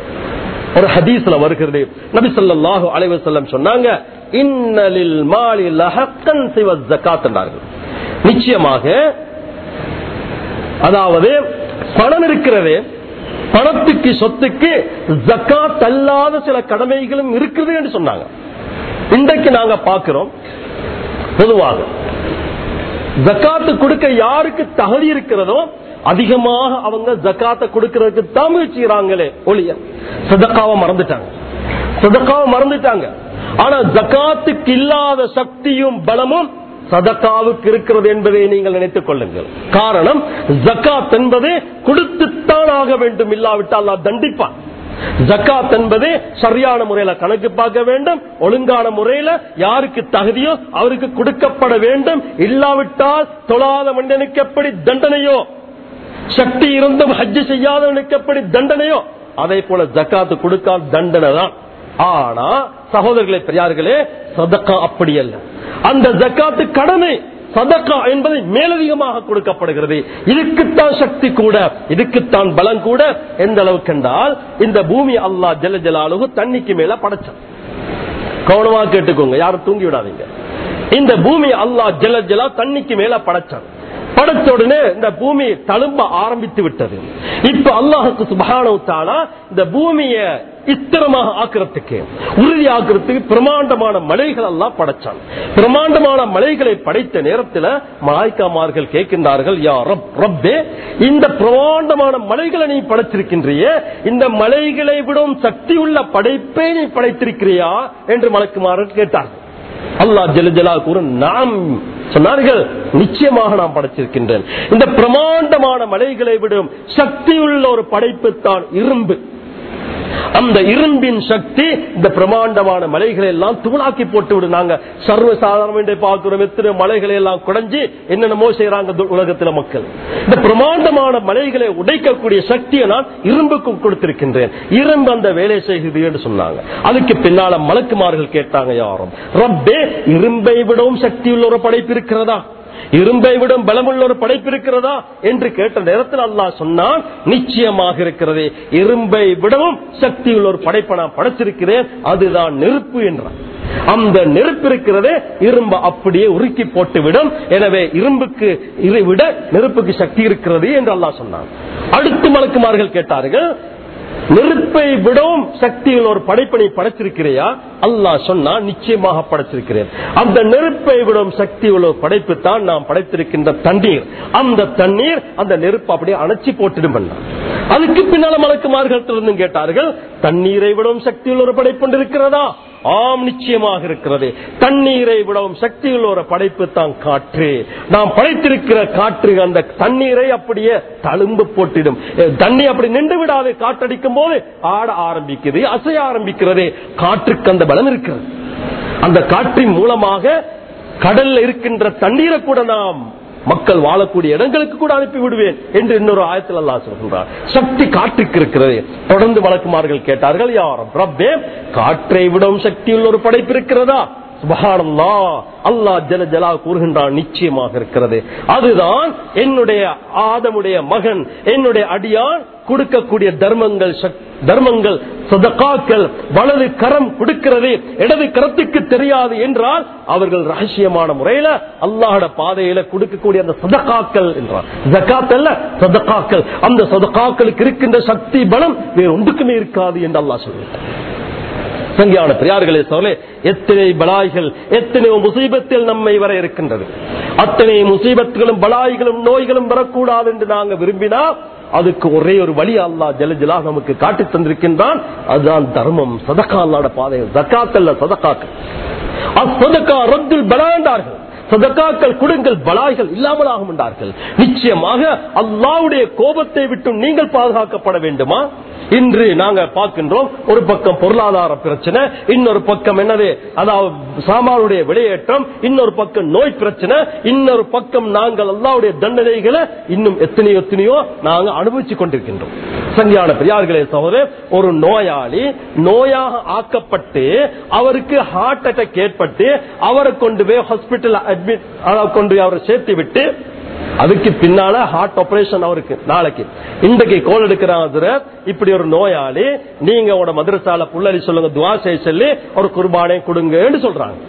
ஒரு ஹதீஸ்ல வருகிறது நபி ஸல்லல்லாஹு அலைஹி வஸல்லம் சொன்னாங்க இன்னலில் மாலி லஹக்கன் சிவ ஜகாத் என்றார்கள் நிச்சயமாக அதாவது பணம் இருக்கிறதே பணத்துக்கு சொத்துக்கு ஜக்காத் அல்லாத சில கடமைகளும் இருக்குது என்று சொன்னாங்க இன்றைக்கு நாங்க பார்க்கிறோம் பொதுவாக ஜக்காத்து கொடுக்க யாருக்கு தகுதி இருக்கிறதோ அதிகமாக அவங்க ஜக்காத்தை கொடுக்கறதுக்கு தான் முயற்சிக்கிறாங்களே ஒளிய சதக்காவை மறந்துட்டாங்க சதக்காவை மறந்துட்டாங்க ஆனா ஜக்காத்துக்கு இல்லாத சக்தியும் பலமும் சதக்காவுக்கு இருக்கிறது என்பதை நீங்கள் நினைத்துக் கொள்ளுங்கள் காரணம் ஜக்காத் என்பது கொடுத்துத்தான் ஆக வேண்டும் இல்லாவிட்டால் அல்லாஹ் தண்டிப்பான் ஜக்காத் என்பது சரியான முறையில கணக்கு பார்க்க வேண்டும் ஒழுங்கான முறையில யாருக்கு தகுதியோ அவருக்கு கொடுக்கப்பட வேண்டும் இல்லாவிட்டால் தொழாத மனிதனுக்கு எப்படி தண்டனையோ சக்தி இருந்தும் ஹஜ்ஜு செய்யாதவனுக்கு எப்படி தண்டனையோ அதே போல ஜக்காத்து கொடுக்காத தண்டனை தான் ஆனா சகோதரர்களே பெரியார்களே சதக்கா அப்படி அல்ல அந்த ஜக்காத்து கடமை சதக்கா என்பதை மேலதிகமாக கொடுக்கப்படுகிறது இதுக்குத்தான் சக்தி கூட இதுக்குத்தான் பலம் கூட எந்த அளவுக்கு என்றால் இந்த பூமி அல்லா ஜல ஜலாலுகு தண்ணிக்கு மேல படைச்சான் கவனமா கேட்டுக்கோங்க யாரும் தூங்கி விடாதீங்க இந்த பூமி அல்லா ஜல ஜலா தண்ணிக்கு மேல படைச்சான் படைச்ச உடனே இந்த பூமி தழும்ப ஆரம்பித்து விட்டது இப்ப அல்லாஹுக்கு சுபானவுத்தானா இந்த பூமியை இத்திரமாக ஆக்கிறதுக்கு உறுதி ஆக்கிறதுக்கு பிரமாண்டமான மலைகள் எல்லாம் படைச்சான் பிரமாண்டமான மலைகளை படைத்த நேரத்தில் மலாய்க்காமார்கள் கேட்கின்றார்கள் யா ரப் ரப்பே இந்த பிரமாண்டமான மலைகளை நீ படைச்சிருக்கின்றிய இந்த மலைகளை விடும் சக்தி உள்ள படைப்பை நீ படைத்திருக்கிறியா என்று மலக்குமார்கள் கேட்டார்கள் அல்லாஹ் ஜலஜலா கூற நாம் சொன்னார்கள் நிச்சயமாக நான் படைச்சிருக்கின்றேன் இந்த பிரமாண்டமான மலைகளை விடும் சக்தியுள்ள ஒரு படைப்பு தான் இரும்பு அந்த இரும்பின் சக்தி இந்த பிரமாண்டமான மலைகளை எல்லாம் தூளாக்கி போட்டு விடுனாங்க சர்வ சாதாரண பார்க்கிறோம் எத்தனை மலைகளை எல்லாம் குடைஞ்சி என்னென்னமோ செய்யறாங்க து- உலகத்துல மக்கள் இந்த பிரமாண்டமான மலைகளை உடைக்கக்கூடிய சக்தியை நான் இரும்புக்கு கொடுத்திருக்கின்றேன் இரும்பு அந்த வேலை செய்கிறது என்று சொன்னாங்க அதுக்கு பின்னால மலக்குமார்கள் கேட்டாங்க யாரும் ரப்பே இரும்பை விடவும் சக்தியுள்ள ஒரு படைப்பு இருக்கிறதா இரும்பை விடும் பலமுள்ள ஒரு படைப்பு இருக்கிறதா என்று கேட்ட நேரத்தில் அல்லாஹ் சொன்னான் நிச்சயமாக இருக்கிறது இரும்பை விடவும் சக்தியுள்ள ஒரு படைப்பை நான் படைச்சிருக்கிறேன் அதுதான் நெருப்பு என்றான் அந்த நெருப்பு இருக்கிறதே இரும்பு அப்படியே உருக்கி போட்டுவிடும் எனவே இரும்புக்கு இதை விட நெருப்புக்கு சக்தி இருக்கிறது என்று அல்லாஹ் சொன்னான் அடுத்து மலக்குமார்கள் கேட்டார்கள் நெருப்பை விடவும் சக்தியில் ஒரு படைப்பனை படைச்சிருக்கிறையா அல்லாஹ் சொன்னா நிச்சயமாக படைச்சிருக்கிறேன் அந்த நெருப்பை விடவும் சக்தி உள்ள ஒரு படைப்பு தான் நாம் படைத்திருக்கின்ற தண்ணீர் அந்த தண்ணீர் அந்த நெருப்பு அப்படியே அணைச்சி போட்டிடும் பண்ணார் அதுக்கு பின்னால மலக்குமார்கள் கேட்டார்கள் தண்ணீரை விடவும் சக்தி உள்ள ஒரு படைப்பு இருக்கிறதா ஆம் நிச்சயமாக இருக்கிறது தண்ணீரை விடவும் சக்தியுள்ள ஒரு படைப்பு தான் காற்று நாம் படைத்திருக்கிற காற்று அந்த தண்ணீரை அப்படியே தழும்பு போட்டிடும் அஹ் தண்ணி அப்படி நின்று விடாது காற்றடிக்கும் போது ஆட ஆரம்பிக்குது அசைய ஆரம்பிக்கிறது காற்றுக்கு அந்த பலம் இருக்கிறது அந்த காற்றின் மூலமாக கடல்ல இருக்கின்ற தண்ணீரை கூட நாம் மக்கள் வாழக்கூடிய இடங்களுக்கு கூட அனுப்பி விடுவேன் என்று இன்னொரு ஆயத்தில் அல்லாஹ் சொல்கின்றார் சக்தி காற்றுக்கு இருக்கிறது தொடர்ந்து வழக்குமார்கள் கேட்டார்கள் யாரும் ரப்பே காற்றை விடவும் சக்தியுள்ள ஒரு படைப்பு இருக்கிறதா சுபஹானல்லா அல்லாஹ் ஜல ஜலா கூறுகின்றான் நிச்சயமாக இருக்கிறது அதுதான் என்னுடைய ஆதமுடைய மகன் என்னுடைய அடியான் கொடுக்கக்கூடிய தர்மங்கள் சக்- தர்மங்கள் சதகாக்கள் வலது கரம் கொடுக்கிறது இடது கரத்துக்கு தெரியாது என்றால் அவர்கள் ரகசியமான முறையில அல்லாஹோட பாதையில கொடுக்கக்கூடிய அந்த சதகாக்கள் என்றார் ஜக்காத் அல்ல சதகாக்கள் அந்த சதகாக்களுக்கு இருக்கின்ற சக்தி பலம் வேறு ஒன்றுக்குமே இருக்காது என்று அல்லாஹ் சொல்கிறார் சங்கியான பிரியார்களே சொல்ல எத்தனை பலாய்கள் எத்தனை முசீபத்தில் நம்மை வர இருக்கின்றது அத்தனை முசீபத்துகளும் பலாய்களும் நோய்களும் வரக்கூடாது என்று நாங்க விரும்பினா அதுக்கு ஒரே ஒரு வழி அல்லா ஜலஜலா நமக்கு காட்டி தந்திருக்கின்றான் அதுதான் தர்மம் சதக்கா அல்லாட பாதை ஜக்காத்தல்ல சதக்காக்கள் அசதக்கா ரத்தில் பலாண்டார்கள் சதக்காக்கள் கொடுங்கள் பலாய்கள் இல்லாமல் ஆகும் என்றார்கள் நிச்சயமாக அல்லாவுடைய கோபத்தை விட்டு நீங்கள் பாதுகாக்கப்பட வேண்டுமா இன்று நாங்க பார்க்கின்றோம் ஒரு பக்கம் பொருளாதார பிரச்சனை இன்னொரு பக்கம் என்னது அதாவது சாமானுடைய விலையேற்றம் இன்னொரு பக்கம் நோய் பிரச்சனை இன்னொரு பக்கம் நாங்கள் அல்லாவுடைய தண்டனைகளை இன்னும் எத்தனையோ எத்தனையோ நாங்க அனுபவிச்சு கொண்டிருக்கின்றோம் சங்கியான பெரியார்களே சகோதரர் ஒரு நோயாளி நோயாக ஆக்கப்பட்டு அவருக்கு ஹார்ட் அட்டாக் ஏற்பட்டு அவரை கொண்டு போய் ஹாஸ்பிட்டல் அட்மிட் கொண்டு போய் அவரை சேர்த்து விட்டு அதுக்கு பின்னால ஹார்ட் ஆபரேஷன் அவருக்கு நாளைக்கு இன்றைக்கு கோல் எடுக்கிறாங்க இப்படி ஒரு நோயாளி நீங்க உங்களோட மதுரசால புள்ளரி சொல்லுங்க துவா செய்ய சொல்லி ஒரு குர்பானை கொடுங்கன்னு சொல்றாங்க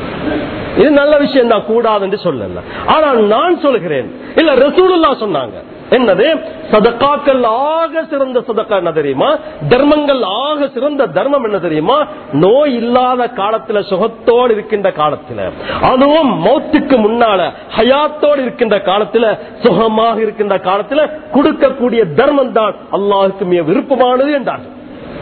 இது நல்ல விஷயம் தான் கூடாது என்று சொல்லல ஆனால் நான் சொல்கிறேன் இல்ல ரசூலுல்லா சொன்னாங்க என்னது சதக்காக்கள் ஆக சிறந்த சதக்கா என்ன தெரியுமா தர்மங்கள் ஆக சிறந்த தர்மம் என்ன தெரியுமா நோய் இல்லாத காலத்துல சுகத்தோடு இருக்கின்ற காலத்துல அதுவும் மௌத்துக்கு முன்னால ஹயாத்தோடு இருக்கின்ற காலத்துல சுகமாக இருக்கின்ற காலத்துல கொடுக்கக்கூடிய தர்மம் தான் அல்லாஹுக்கு மிக விருப்பமானது என்றார்கள்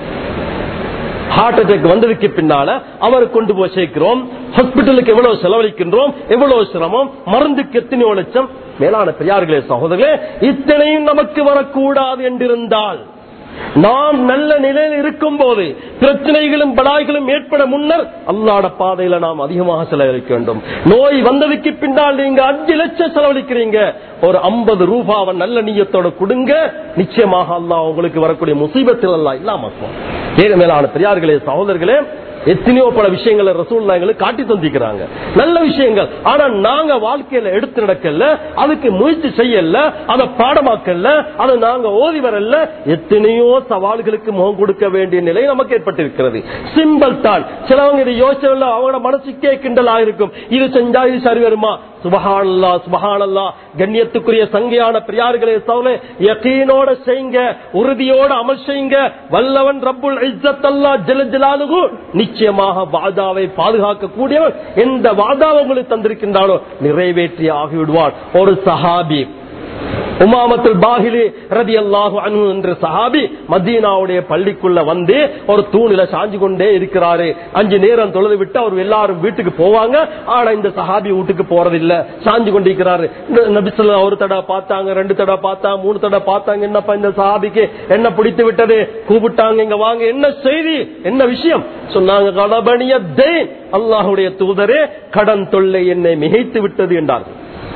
ஹார்ட் அட்டாக் வந்ததுக்கு பின்னால அவரை கொண்டு போய் சேர்க்கிறோம் ஹாஸ்பிட்டலுக்கு எவ்வளவு செலவழிக்கின்றோம் எவ்வளவு சிரமம் மருந்துக்கு எத்தனையோ லட்சம் மேலான பெரியார்களே சகோதரர்களே இத்தனையும் நமக்கு வரக்கூடாது என்றிருந்தால் நாம் நல்ல நிலையில் இருக்கும் போது பிரச்சனைகளும் பலாய்களும் ஏற்பட முன்னர் அல்லாட பாதையில நாம் அதிகமாக செலவழிக்க வேண்டும் நோய் வந்ததுக்கு பின்னால் நீங்க அஞ்சு லட்சம் செலவழிக்கிறீங்க ஒரு ஐம்பது ரூபாவை நல்ல நீயத்தோட கொடுங்க நிச்சயமாக அல்லாஹ் உங்களுக்கு வரக்கூடிய முசீபத்தில் எல்லாம் இல்லாம ஏழு மேலான பெரியார்களே சகோதரர்களே எத்தனையோ பல விஷயங்களை ரசூல் எங்களுக்கு காட்டி தந்திக்கிறாங்க நல்ல விஷயங்கள் ஆனா நாங்க வாழ்க்கையில எடுத்து நடக்கல அதுக்கு முயற்சி செய்யல அதை பாடமாக்கல அதை நாங்க ஓதி வரல எத்தனையோ சவால்களுக்கு முகம் கொடுக்க வேண்டிய நிலை நமக்கு ஏற்பட்டிருக்கிறது சிம்பிள் தான் சிலவங்க இதை யோசிச்சல அவங்களோட மனசுக்கே கிண்டலா இருக்கும் இது செஞ்சா இது சரி வருமா சுபஹானல்லா சுபஹானல்லா கண்ணியத்துக்குரிய சங்கையான பிரியார்களே சவுலே யகீனோட செய்யுங்க உறுதியோட அமல் செய்யுங்க வல்லவன் ரப்புல் இஸ்ஸத் அல்லாஹ் ஜல்ல ஜலாலுஹு நிச்சயமாக வாதாவை பாதுகாக்க கூடியவன் எந்த வாதாவை உங்களுக்கு தந்திருக்கின்றானோ நிறைவேற்றி ஆகிவிடுவான் ஒரு சஹாபி உமாமத்துல் பாகிலி ரதி அல்லாஹு அனு என்ற சஹாபி மதீனாவுடைய பள்ளிக்குள்ள வந்து ஒரு தூணில சாஞ்சு கொண்டே இருக்கிறாரு அஞ்சு நேரம் தொழுது விட்டு அவர் எல்லாரும் வீட்டுக்கு போவாங்க ஆனா இந்த சஹாபி வீட்டுக்கு போறதில்ல சாஞ்சு கொண்டிருக்கிறாரு இந்த நபிசுல்லா ஒரு தடவை பார்த்தாங்க ரெண்டு தடவை பார்த்தாங்க மூணு தடவை பார்த்தாங்க என்னப்பா இந்த சஹாபிக்கு என்ன பிடித்து விட்டது கூப்பிட்டாங்க இங்க வாங்க என்ன செய்தி என்ன விஷயம் சொன்னாங்க கடபணிய தேன் அல்லாஹுடைய தூதரே கடன் தொல்லை என்னை மிகைத்து விட்டது என்றார்கள்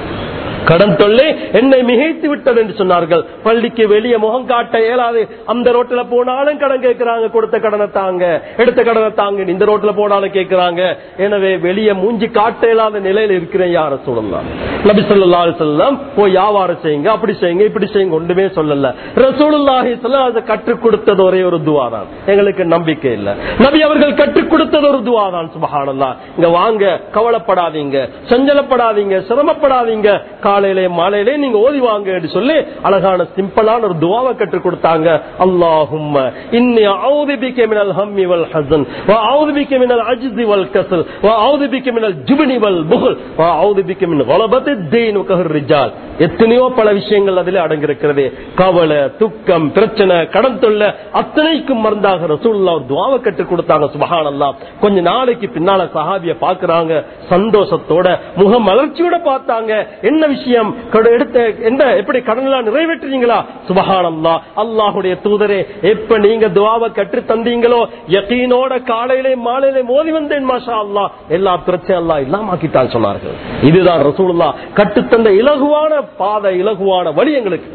கடன் தொல்லை என்னை மிகைத்து விட்டது என்று சொன்னார்கள் பள்ளிக்கு வெளியே முகம் காட்ட இயலாது அந்த ரோட்ல போனாலும் கடன் கேட்கிறாங்க கொடுத்த கடனை தாங்க எடுத்த கடனை தாங்க இந்த ரோட்ல போனாலும் கேட்கிறாங்க எனவே வெளியே மூஞ்சி காட்ட இயலாத நிலையில இருக்கிறேன் யார சொல்லலாம் நபி சொல்லா செல்லம் போய் வியாபாரம் செய்யுங்க அப்படி செய்யுங்க இப்படி செய்யுங்க ஒன்றுமே சொல்லல ரசூலுல்லாஹி சொல்ல அதை கற்றுக் கொடுத்தது ஒரே ஒரு துவா தான் எங்களுக்கு நம்பிக்கை இல்ல நபி அவர்கள் கற்றுக் கொடுத்தது ஒரு துவா தான் சுபஹானல்லா இங்க வாங்க கவலைப்படாதீங்க சஞ்சலப்படாதீங்க சிரமப்படாதீங்க காலையிலே மாலையிலே நீங்க ஓதி வாங்க என்று சொல்லி அழகான சிம்பிளான ஒரு துவாவை கற்றுக் கொடுத்தாங்க அல்லாஹும்ம இன்னி அவுது பிக்க மினல் ஹம்மி வல் ஹசன் வ அவுது பிக்க மினல் அஜ்தி வல் கசல் வ அவுது பிக்க மினல் ஜுபினி வல் புகல் வ அவுது பிக்க மின் வலபத்து தீன் கஹர் ரிஜால் எத்தனையோ பல விஷயங்கள் அதில் அடங்கியிருக்கிறது கவலை துக்கம் பிரச்சனை கடன் தொல்லை அத்தனைக்கும் மருந்தாக ரசூல்லா ஒரு துவாவை கற்றுக் கொடுத்தாங்க சுபஹானல்லா கொஞ்ச நாளைக்கு பின்னால சஹாபிய பாக்குறாங்க சந்தோஷத்தோட முக மலர்ச்சியோட பார்த்தாங்க என்ன விஷயம் கட- எடுத்த என்ன எப்படி கடனெல்லாம் நிறைவேற்றுறீங்களா சுபஹானல்லா அல்லாஹுடைய தூதரே எப்ப நீங்க துவாவை கற்று தந்தீங்களோ யகீனோட காலையிலே மாலையிலே மோதி வந்தேன் மாஷா அல்லாஹ் எல்லா பிரச்சனை எல்லாம் இல்லாமக்கிட்டான் சொன்னார்கள் இதுதான் ரசூலுல்லா கற்றுத்தந்த இலகுவான பாதை இலகுவான வழி எங்களுக்கு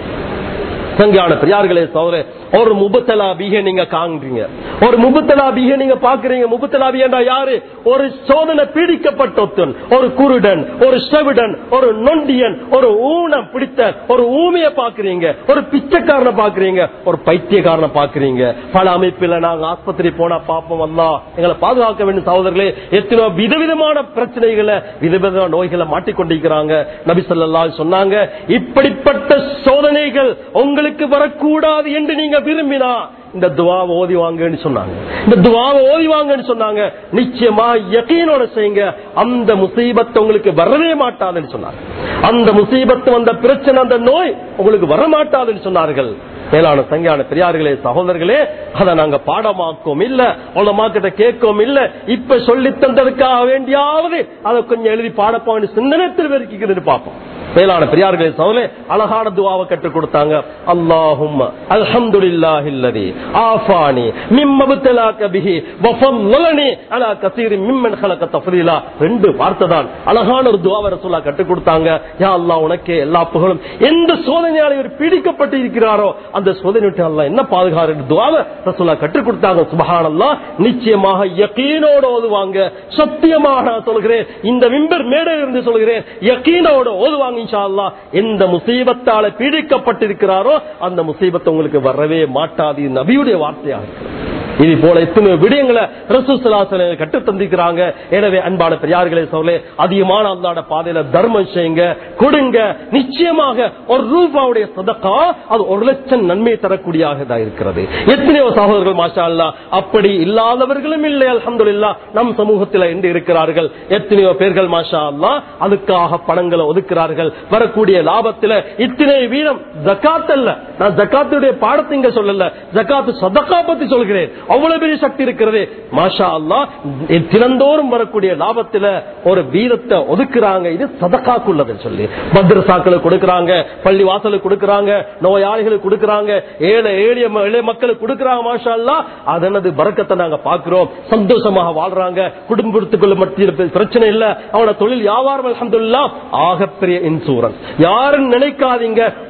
சங்கான பெரியார்களே சௌரே ஒரு முபத்தலா பீக நீங்க காண்றீங்க ஒரு முபத்தலா பீக நீங்க பாக்குறீங்க முபத்தலா பீகண்டா யாரு ஒரு சோதனை பீடிக்கப்பட்டொத்தன் ஒரு குருடன் ஒரு செவிடன் ஒரு நொண்டியன் ஒரு ஊனம் பிடித்த ஒரு ஊமைய பாக்குறீங்க ஒரு பிச்சைக்காரனை பாக்குறீங்க ஒரு பைத்தியக்காரனை பாக்குறீங்க பல அமைப்புல நாங்க ஆஸ்பத்திரி போனா பாப்போம் அல்லா எங்களை பாதுகாக்க வேண்டும் சகோதரர்களே எத்தனை விதவிதமான பிரச்சனைகளை விதவிதமான நோய்களை மாட்டிக்கொண்டிருக்கிறாங்க நபி சொல்லா சொன்னாங்க இப்படிப்பட்ட சோதனைகள் உங்களுக்கு வரக்கூடாது என்று நீங்க விரும்பினா இந்த துவாவை ஓதி வாங்கன்னு சொன்னாங்க இந்த துவாவை ஓதி வாங்கன்னு சொன்னாங்க நிச்சயமா யகீனோட செய்யுங்க அந்த முசீபத் உங்களுக்கு வரவே மாட்டாதுன்னு சொன்னாங்க அந்த முசீபத்து வந்த பிரச்சனை அந்த நோய் உங்களுக்கு வரமாட்டாதுன்னு சொன்னார்கள் மேலான சங்கியான பெரியார்களே சகோதரர்களே அதை நாங்க பாடமாக்கும் இல்ல உலமாக்கிட்ட கேட்கவும் இல்ல இப்ப சொல்லி தந்ததுக்காக வேண்டியாவது அதை கொஞ்சம் எழுதி பாடப்பான்னு சிந்தனத்தில் வெறுக்கிறது பார்ப்போம் மேலான பெரியார்களே சவுலே அழகான துவாவை கற்றுக் கொடுத்தாங்க அல்லாஹும் அல்ஹம்துலில்லாஹில்லதி ஆஃபானி மிம்மபுத்தலாக பிஹி வஃபல்லலனி அலா கஸீரி மிம்மன் ஹலக தஃரீலா ரெண்டு வார்த்தை தான் அழகான ஒரு துவாவை ரசூலா கற்றுக் கொடுத்தாங்க யா அல்லாஹ் உனக்கே எல்லா புகழும் எந்த சோதனையால் இவர் பீடிக்கப்பட்டு இருக்கிறாரோ அந்த சோதனை விட்டு அல்லாஹ் என்ன பாதுகாரு துவாவை ரசூலா கற்றுக் கொடுத்தாங்க சுபஹானல்லாஹ் நிச்சயமாக யகீனோட ஓதுவாங்க சத்தியமாக நான் சொல்கிறேன் இந்த விம்பர் மேடையில் இருந்து சொல்கிறேன் யகீனோட ஓதுவாங்க இன்ஷா அல்லாஹ் எந்த முசீபத்தால பீடிக்கப்பட்டிருக்கிறாரோ அந்த முசீபத் உங்களுக்கு வரவே மாட்டாது இது நபியுடைய வார்த்தையாக இருக்கிறது இது போல எத்தனை விடயங்களை ரசூசலாசன கட்டு தந்திக்கிறாங்க எனவே அன்பான பெரியார்களே சொல்ல அதிகமான அல்லாட பாதையில தர்மம் செய்யுங்க கொடுங்க நிச்சயமாக ஒரு ரூபாவுடைய சதக்கா அது ஒரு லட்சம் நன்மை தரக்கூடியதாக இருக்கிறது எத்தனையோ சகோதரர்கள் மாஷா அல்லா அப்படி இல்லாதவர்களும் இல்லை அல்ஹம்துலில்லாஹ் நம் சமூகத்தில் என்று இருக்கிறார்கள் எத்தனையோ பேர்கள் மாஷா அல்லா அதுக்காக பணங்களை ஒதுக்கிறார்கள் வரக்கூடிய லாபத்துல இத்தனை வீதம் ஜக்காத் அல்ல நான் ஜக்காத்துடைய பாடத்தை இங்க சொல்லல ஜக்காத்து சதக்கா பத்தி சொல்கிறேன் அவ்வளவு பெரிய சக்தி இருக்கிறது மாஷா அல்லா தினந்தோறும் வரக்கூடிய லாபத்துல ஒரு வீதத்தை ஒதுக்குறாங்க இது சதக்காக்குள்ளது சொல்லி மദ്രസാக்களுக்கு கொடுக்கறாங்க பள்ளி வாசலுக்கு கொடுக்கறாங்க நோயாளிகளுக்கு கொடுக்கறாங்க ஏழை எளிய ம- எளிய மக்களுக்கு கொடுக்கறாங்க மாஷா அல்லா அதனது பறக்கத்தை நாங்க பாக்குறோம் சந்தோஷமாக வாழ்றாங்க குடும்பத்துக்குள்ள மத்தியில் பெ- பிரச்சனை இல்ல அவன தொழில் வியாபாரம் அல்ஹம்துலில்லாஹ் ஆகப்பெரிய இன்சூரன்ஸ் யாரும் நினைக்காதீங்க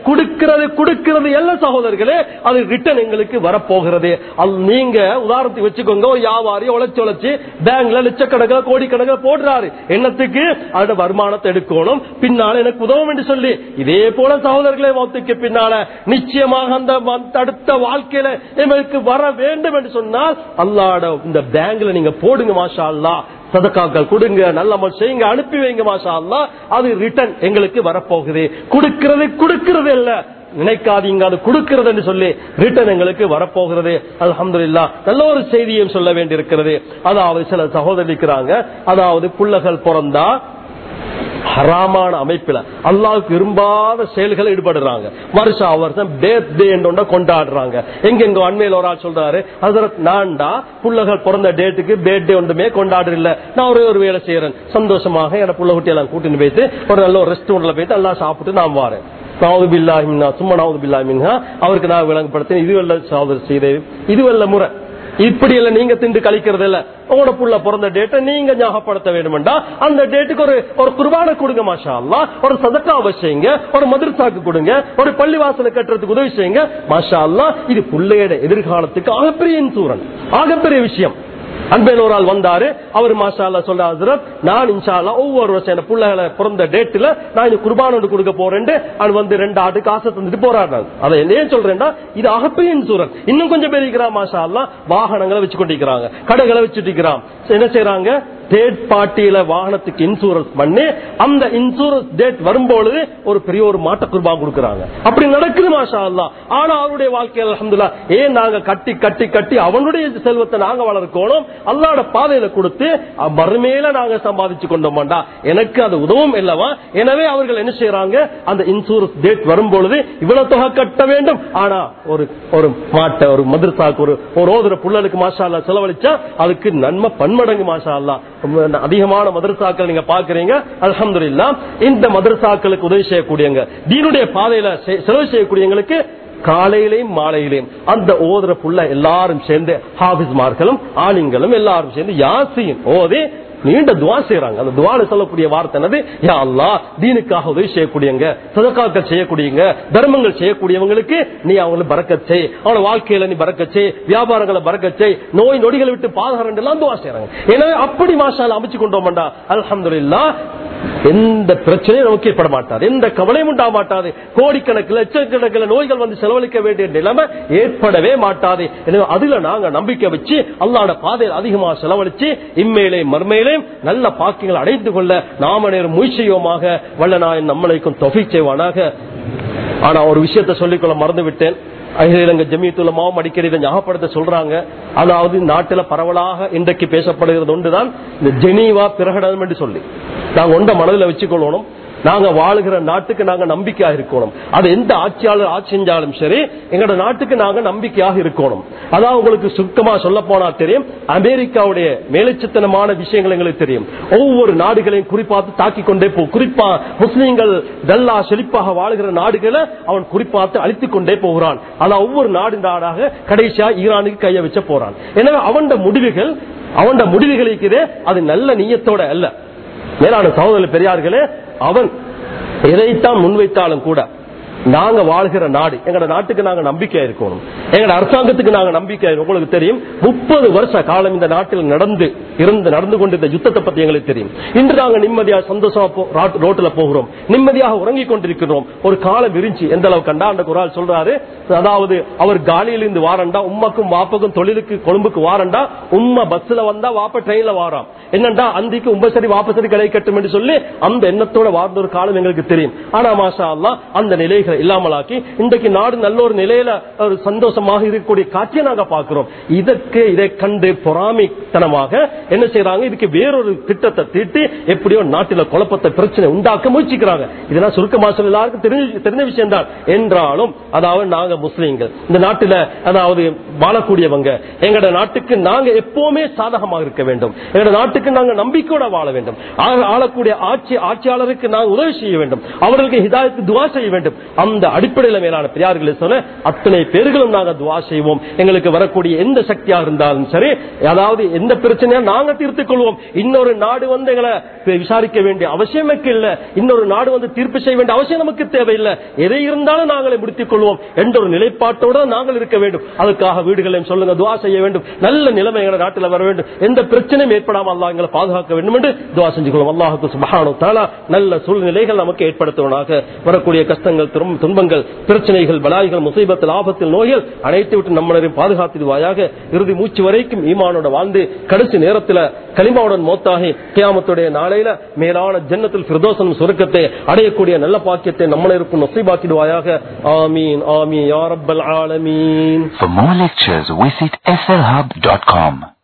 கொடுக்கிறது கொடுக்கிறது எல்லா சகோதரர்களே அது ரிட்டர்ன் எங்களுக்கு வரப்போகிறது அது நீங்க உதாரணத்துக்கு வச்சுக்கோங்க ஒரு வியாபாரி உழைச்சு உழைச்சு பேங்க்ல லட்சக்கணக்கில் கோடிக்கணக்கில் போடுறாரு என்னத்துக்கு அதோட வருமானத்தை எடுக்கணும் பின்னால எனக்கு உதவும் என்று சொல்லி இதே போல சகோதரர்களே மௌத்துக்கு பின்னால நிச்சயமாக அந்த மந்த் அடுத்த வாழ்க்கையில எங்களுக்கு வர வேண்டும் என்று சொன்னால் அல்லாட இந்த பேங்க்ல நீங்க போடுங்க மாஷா அல்லா சதக்காக்கள் கொடுங்க நல்ல அமல் செய்யுங்க அனுப்பி வைங்க மாஷா அல்லா அது ரிட்டர்ன் எங்களுக்கு வரப்போகுது கொடுக்கிறது கொடுக்கிறது இல்ல நினைக்காதீங்க அது கொடுக்கிறது என்று சொல்லி ரிட்டர்ன் எங்களுக்கு வரப்போகிறது அல்ஹம்துலில்லா நல்ல ஒரு செய்தியும் சொல்ல வேண்டியிருக்கிறது அதாவது சில சகோதரி இருக்கிறாங்க அதாவது புள்ளகள் பிறந்தா ஹராமான அமைப்பில அல்லாவுக்கு விரும்பாத செயல்களை ஈடுபடுறாங்க வருஷா வருஷம் டேத் டே என்று கொண்டாடுறாங்க எங்கெங்க அண்மையில் ஒரு ஆள் சொல்றாரு ஹசரத் நான்டா புள்ளகள் பிறந்த டேட்டுக்கு டேட் டே ஒன்றுமே கொண்டாடுறதில்ல நான் ஒரே ஒரு வேலை செய்யறேன் சந்தோஷமாக என் புள்ள குட்டி எல்லாம் கூட்டின்னு போயிட்டு ஒரு நல்ல ஒரு ரெஸ்டாரண்ட்ல போயிட்டு எல்லாம் சாப்பிட்டு நான் வாரேன் நாவது பில்லாஹிமின்னா சும்மா நாவது பில்லாஹிமின்னா அவருக்கு நான் விளங்கப்படுத்தேன் இதுவல்ல சகோதரி செய்தே இதுவல்ல முறை இப்படி எல்லாம் நீங்க திண்டு கழிக்கிறது இல்ல உங்களோட புள்ள பிறந்த டேட்டை நீங்க ஞாபகப்படுத்த வேண்டுமெண்டா அந்த டேட்டுக்கு ஒரு ஒரு குர்பானை கொடுங்க மாஷா அல்லா ஒரு சதக்காவை செய்யுங்க ஒரு மதுரசாக்கு கொடுங்க ஒரு பள்ளிவாசலை கட்டுறதுக்கு உதவி செய்யுங்க மாஷா அல்லா இது புள்ளையோட எதிர்காலத்துக்கு ஆகப்பெரிய இன்சூரன் ஆகப்பெரிய விஷயம் அன்பேல் ஒரு ஆள் வந்தாரு அவர் மாஷா அல்லா சொல்ற ஹசரத் நான் இன்ஷா அல்லா ஒவ்வொரு வருஷம் என் பிள்ளைகளை பிறந்த டேட்ல நான் இது குர்பான் ஒன்று கொடுக்க போறேன் அது வந்து ரெண்டு ஆட்டு காசை தந்துட்டு போறாரு அதை ஏன் சொல்றேன்டா இது அகப்பெரிய இன்சூரன்ஸ் இன்னும் கொஞ்சம் பேர் இருக்கிறா மாஷா அல்லா வாகனங்களை வச்சு கொண்டிருக்கிறாங்க கடைகளை வச்சுட்டு இருக்கிறான் என்ன செய்யறாங்க தேர்ட் பார்ட்டியில வாகனத்துக்கு இன்சூரன்ஸ் பண்ணி அந்த இன்சூரன்ஸ் டேட் வரும்பொழுது ஒரு பெரிய ஒரு மாட்ட குர்பான் கொடுக்கறாங்க அப்படி நடக்குது மாஷா அல்லா ஆனா அவருடைய வாழ்க்கையில் அலமதுல்லா ஏன் நாங்க கட்டி கட்டி கட்டி அவனுடைய செல்வத்தை நாங்க வளர்க்கணும் அல்லாட பாதையில கொடுத்து மறுமையில நாங்க சம்பாதிச்சு கொண்டோமாண்டா எனக்கு அது உதவும் இல்லவா எனவே அவர்கள் என்ன செய்யறாங்க அந்த இன்சூரன்ஸ் டேட் வரும்பொழுது இவ்வளவு தொகை கட்ட வேண்டும் ஆனா ஒரு ஒரு மாட்டை ஒரு மதுரசாக்கு ஒரு ஒரு ஓதுற புள்ளலுக்கு மாஷா அல்லா செலவழிச்சா அதுக்கு நன்மை பன்மடங்கு மாஷா அல்லா அதிகமான மதரசாக்கள் நீங்க பாக்குறீங்க அலமதுல்லா இந்த மதரசாக்களுக்கு உதவி செய்யக்கூடியவங்க தீனுடைய பாதையில செலவு செய்யக்கூடியவங்களுக்கு காலையிலையும் மாலையிலையும் அந்த ஓதுற புள்ள எல்லாரும் சேர்ந்து ஹாபிஸ்மார்களும் ஆலிங்களும் எல்லாரும் சேர்ந்து யாசியும் ஓதி நீண்ட துவா செய்யறாங்க அந்த துவால சொல்லக்கூடிய வார்த்தை என்னது யா அல்லா தீனுக்காக உதவி செய்யக்கூடியவங்க சதக்காக்கள் செய்யக்கூடியவங்க தர்மங்கள் செய்யக்கூடியவங்களுக்கு நீ அவங்களுக்கு பறக்க செய் அவன வாழ்க்கையில நீ பறக்க செய் வியாபாரங்களை பறக்க செய் நோய் நொடிகளை விட்டு பாதுகாரம் எல்லாம் துவா செய்யறாங்க எனவே அப்படி மாஷால அமைச்சு கொண்டோம்டா அல்ஹம்துலில்லா எந்த பிரச்சனையும் நமக்கு ஏற்பட மாட்டாது எந்த கவலையும் உண்டா மாட்டாது கோடிக்கணக்கில் லட்சக்கணக்கில் நோய்கள் வந்து செலவழிக்க வேண்டிய நிலைமை ஏற்படவே மாட்டாது எனவே அதுல நாங்க நம்பிக்கை வச்சு அல்லாட பாதையில் அதிகமாக செலவழிச்சு இம்மையிலே மர்மையிலே நல்ல பாக்கியங்கள் அடைந்து கொள்ள நாம நேரம் முயற்சியோமாக வல்ல நாயன் நம்மளைக்கும் தொகை செய்வானாக ஆனா ஒரு விஷயத்தை சொல்லிக்கொள்ள மறந்து விட்டேன் அகில இலங்கை ஜமீத்துள்ள மாவும் அடிக்கடி இதை ஞாபகப்படுத்த சொல்றாங்க அதாவது நாட்டில பரவலாக இன்றைக்கு பேசப்படுகிறது ஒன்றுதான் இந்த ஜெனீவா பிரகடனம் என்று சொல்லி நாங்க ஒன்ற மனதில் வச்சுக்கொள்ளணும் நாங்க வாழுகிற நாட்டுக்கு நாங்க நம்பிக்கையாக இருக்கணும் அது எந்த ஆட்சியாளர் ஆட்சி செஞ்சாலும் சரி எங்களோட நாட்டுக்கு நாங்க நம்பிக்கையாக இருக்கணும் அதான் உங்களுக்கு சுருக்கமா சொல்ல போனா தெரியும் அமெரிக்காவுடைய மேலச்சித்தனமான விஷயங்கள் எங்களுக்கு தெரியும் ஒவ்வொரு நாடுகளையும் குறிப்பாத்து தாக்கி கொண்டே போ குறிப்பா முஸ்லீம்கள் நல்லா செழிப்பாக வாழுகிற நாடுகளை அவன் குறிப்பாத்து அழித்துக் கொண்டே போகிறான் அதான் ஒவ்வொரு நாடு நாடாக கடைசியா ஈரானுக்கு கைய வச்ச போறான் எனவே அவன் முடிவுகள் அவன் முடிவுகளுக்கு அது நல்ல நீயத்தோட அல்ல மேலான சகோதர பெரியார்களே அவன் எதைத்தான் முன்வைத்தாலும் கூட நாங்க வாழ்கிற நாடு எங்கட நாட்டுக்கு நாங்க நம்பிக்கையா இருக்கணும் எங்கட அரசாங்கத்துக்கு நாங்க நம்பிக்கை உங்களுக்கு தெரியும் முப்பது வருஷ காலம் இந்த நாட்டில் நடந்து இருந்து நடந்து கொண்டிருந்த யுத்தத்தை பத்தி எங்களுக்கு தெரியும் இன்று நாங்க நிம்மதியா சந்தோஷமா ரோட்ல போகிறோம் நிம்மதியாக உறங்கிக் கொண்டிருக்கிறோம் ஒரு காலம் விரிஞ்சு எந்த அளவு கண்டா அந்த குரால் சொல்றாரு அதாவது அவர் காலியிலிருந்து வாரண்டா உம்மக்கும் வாப்பக்கும் தொழிலுக்கு கொழும்புக்கு வாரண்டா உம்ம பஸ்ல வந்தா வாப்ப ட்ரெயின்ல வாராம் என்னண்டா அந்திக்கு உம்ப சரி வாப்ப சரி கடை கட்டும் என்று சொல்லி அந்த எண்ணத்தோட வாழ்ந்த ஒரு காலம் எங்களுக்கு தெரியும் ஆனா மாஷா அல்லா அந்த நிலைகளை இல்லாமலாக்கி இன்றைக்கு நாடு நல்ல ஒரு நிலையில ஒரு சந்தோஷமாக இருக்கக்கூடிய காட்சியை நாங்க பாக்குறோம் இதற்கு இதை கண்டு பொறாமைத்தனமாக என்ன செய்யறாங்க இதுக்கு வேறொரு திட்டத்தை தீட்டி எப்படியோ நாட்டில குழப்பத்தை பிரச்சனை உண்டாக்க முயற்சிக்கிறாங்க இதெல்லாம் சுருக்கமா சொல்ல எல்லாருக்கும் தெரிஞ்ச தெரிஞ்ச விஷயம் தான் என்றாலும் அதாவது நாங்க முஸ்லீம்கள் இந்த நாட்டில அதாவது வாழக்கூடியவங்க எங்கட நாட்டுக்கு நாங்க எப்பவுமே சாதகமாக இருக்க வேண்டும் எங்கட நாட்டுக்கு நாங்க நம்பிக்கையோட வாழ வேண்டும் ஆளக்கூடிய ஆட்சி ஆட்சியாளருக்கு நாங்க உதவி செய்ய வேண்டும் அவர்களுக்கு ஹிதாயத்து துவா செய்ய வேண்டும் அந்த அடிப்படையில மேலான பெரியார்களை சொன்ன அத்தனை பேர்களும் நாங்க துவா செய்வோம் எங்களுக்கு வரக்கூடிய எந்த சக்தியாக இருந்தாலும் சரி அதாவது எந்த பிரச்சனையா நாங்க தீர்த்துக் கொள்வோம் இன்னொரு நாடு வந்து எங்களை விசாரிக்க வேண்டிய அவசியமே இல்ல இன்னொரு நாடு வந்து தீர்ப்பு செய்ய வேண்டிய அவசியம் நமக்கு தேவையில்லை எதை இருந்தாலும் நாங்களே முடித்துக் கொள்வோம் என்ற ஒரு நிலைப்பாட்டோட நாங்கள் இருக்க வேண்டும் அதுக்காக வீடுகளையும் சொல்லுங்க துவா செய்ய வேண்டும் நல்ல நிலைமை எங்கள் நாட்டில் வர வேண்டும் எந்த பிரச்சனையும் ஏற்படாமல் அல்லாஹ் எங்களை பாதுகாக்க வேண்டும் என்று துவா செஞ்சு கொள்வோம் அல்லாஹுக்கு சுபஹானு தஆலா நல்ல சூழ்நிலைகள் நமக்கு ஏற்படுத்துவனாக வரக்கூடிய கஷ்டங்கள் துன்ப- துன்பங்கள் பிரச்சனைகள் பலாய்கள் முசீபத்தில் ஆபத்தில் நோய்கள் அனைத்து விட்டு நம்மளையும் பாதுகாத்திடுவாயாக இறுதி மூச்சு வரைக்கும் ஈமானோட வாழ்ந்து கடைசி நேரத்தில் கலிமாவுடன் மோத்தாகி கியாமத்துடைய நாளையில மேலான ஜன்னத்தில் பிரதோஷம் சுருக்கத்தை அடையக்கூடிய நல்ல பாக்கியத்தை நம்மளுக்கும் நசீபாக்கிடுவாயாக ஆமீன் ஆமீன் யா ரப்பல் ஆலமீன் For more lectures, visit slhub.com.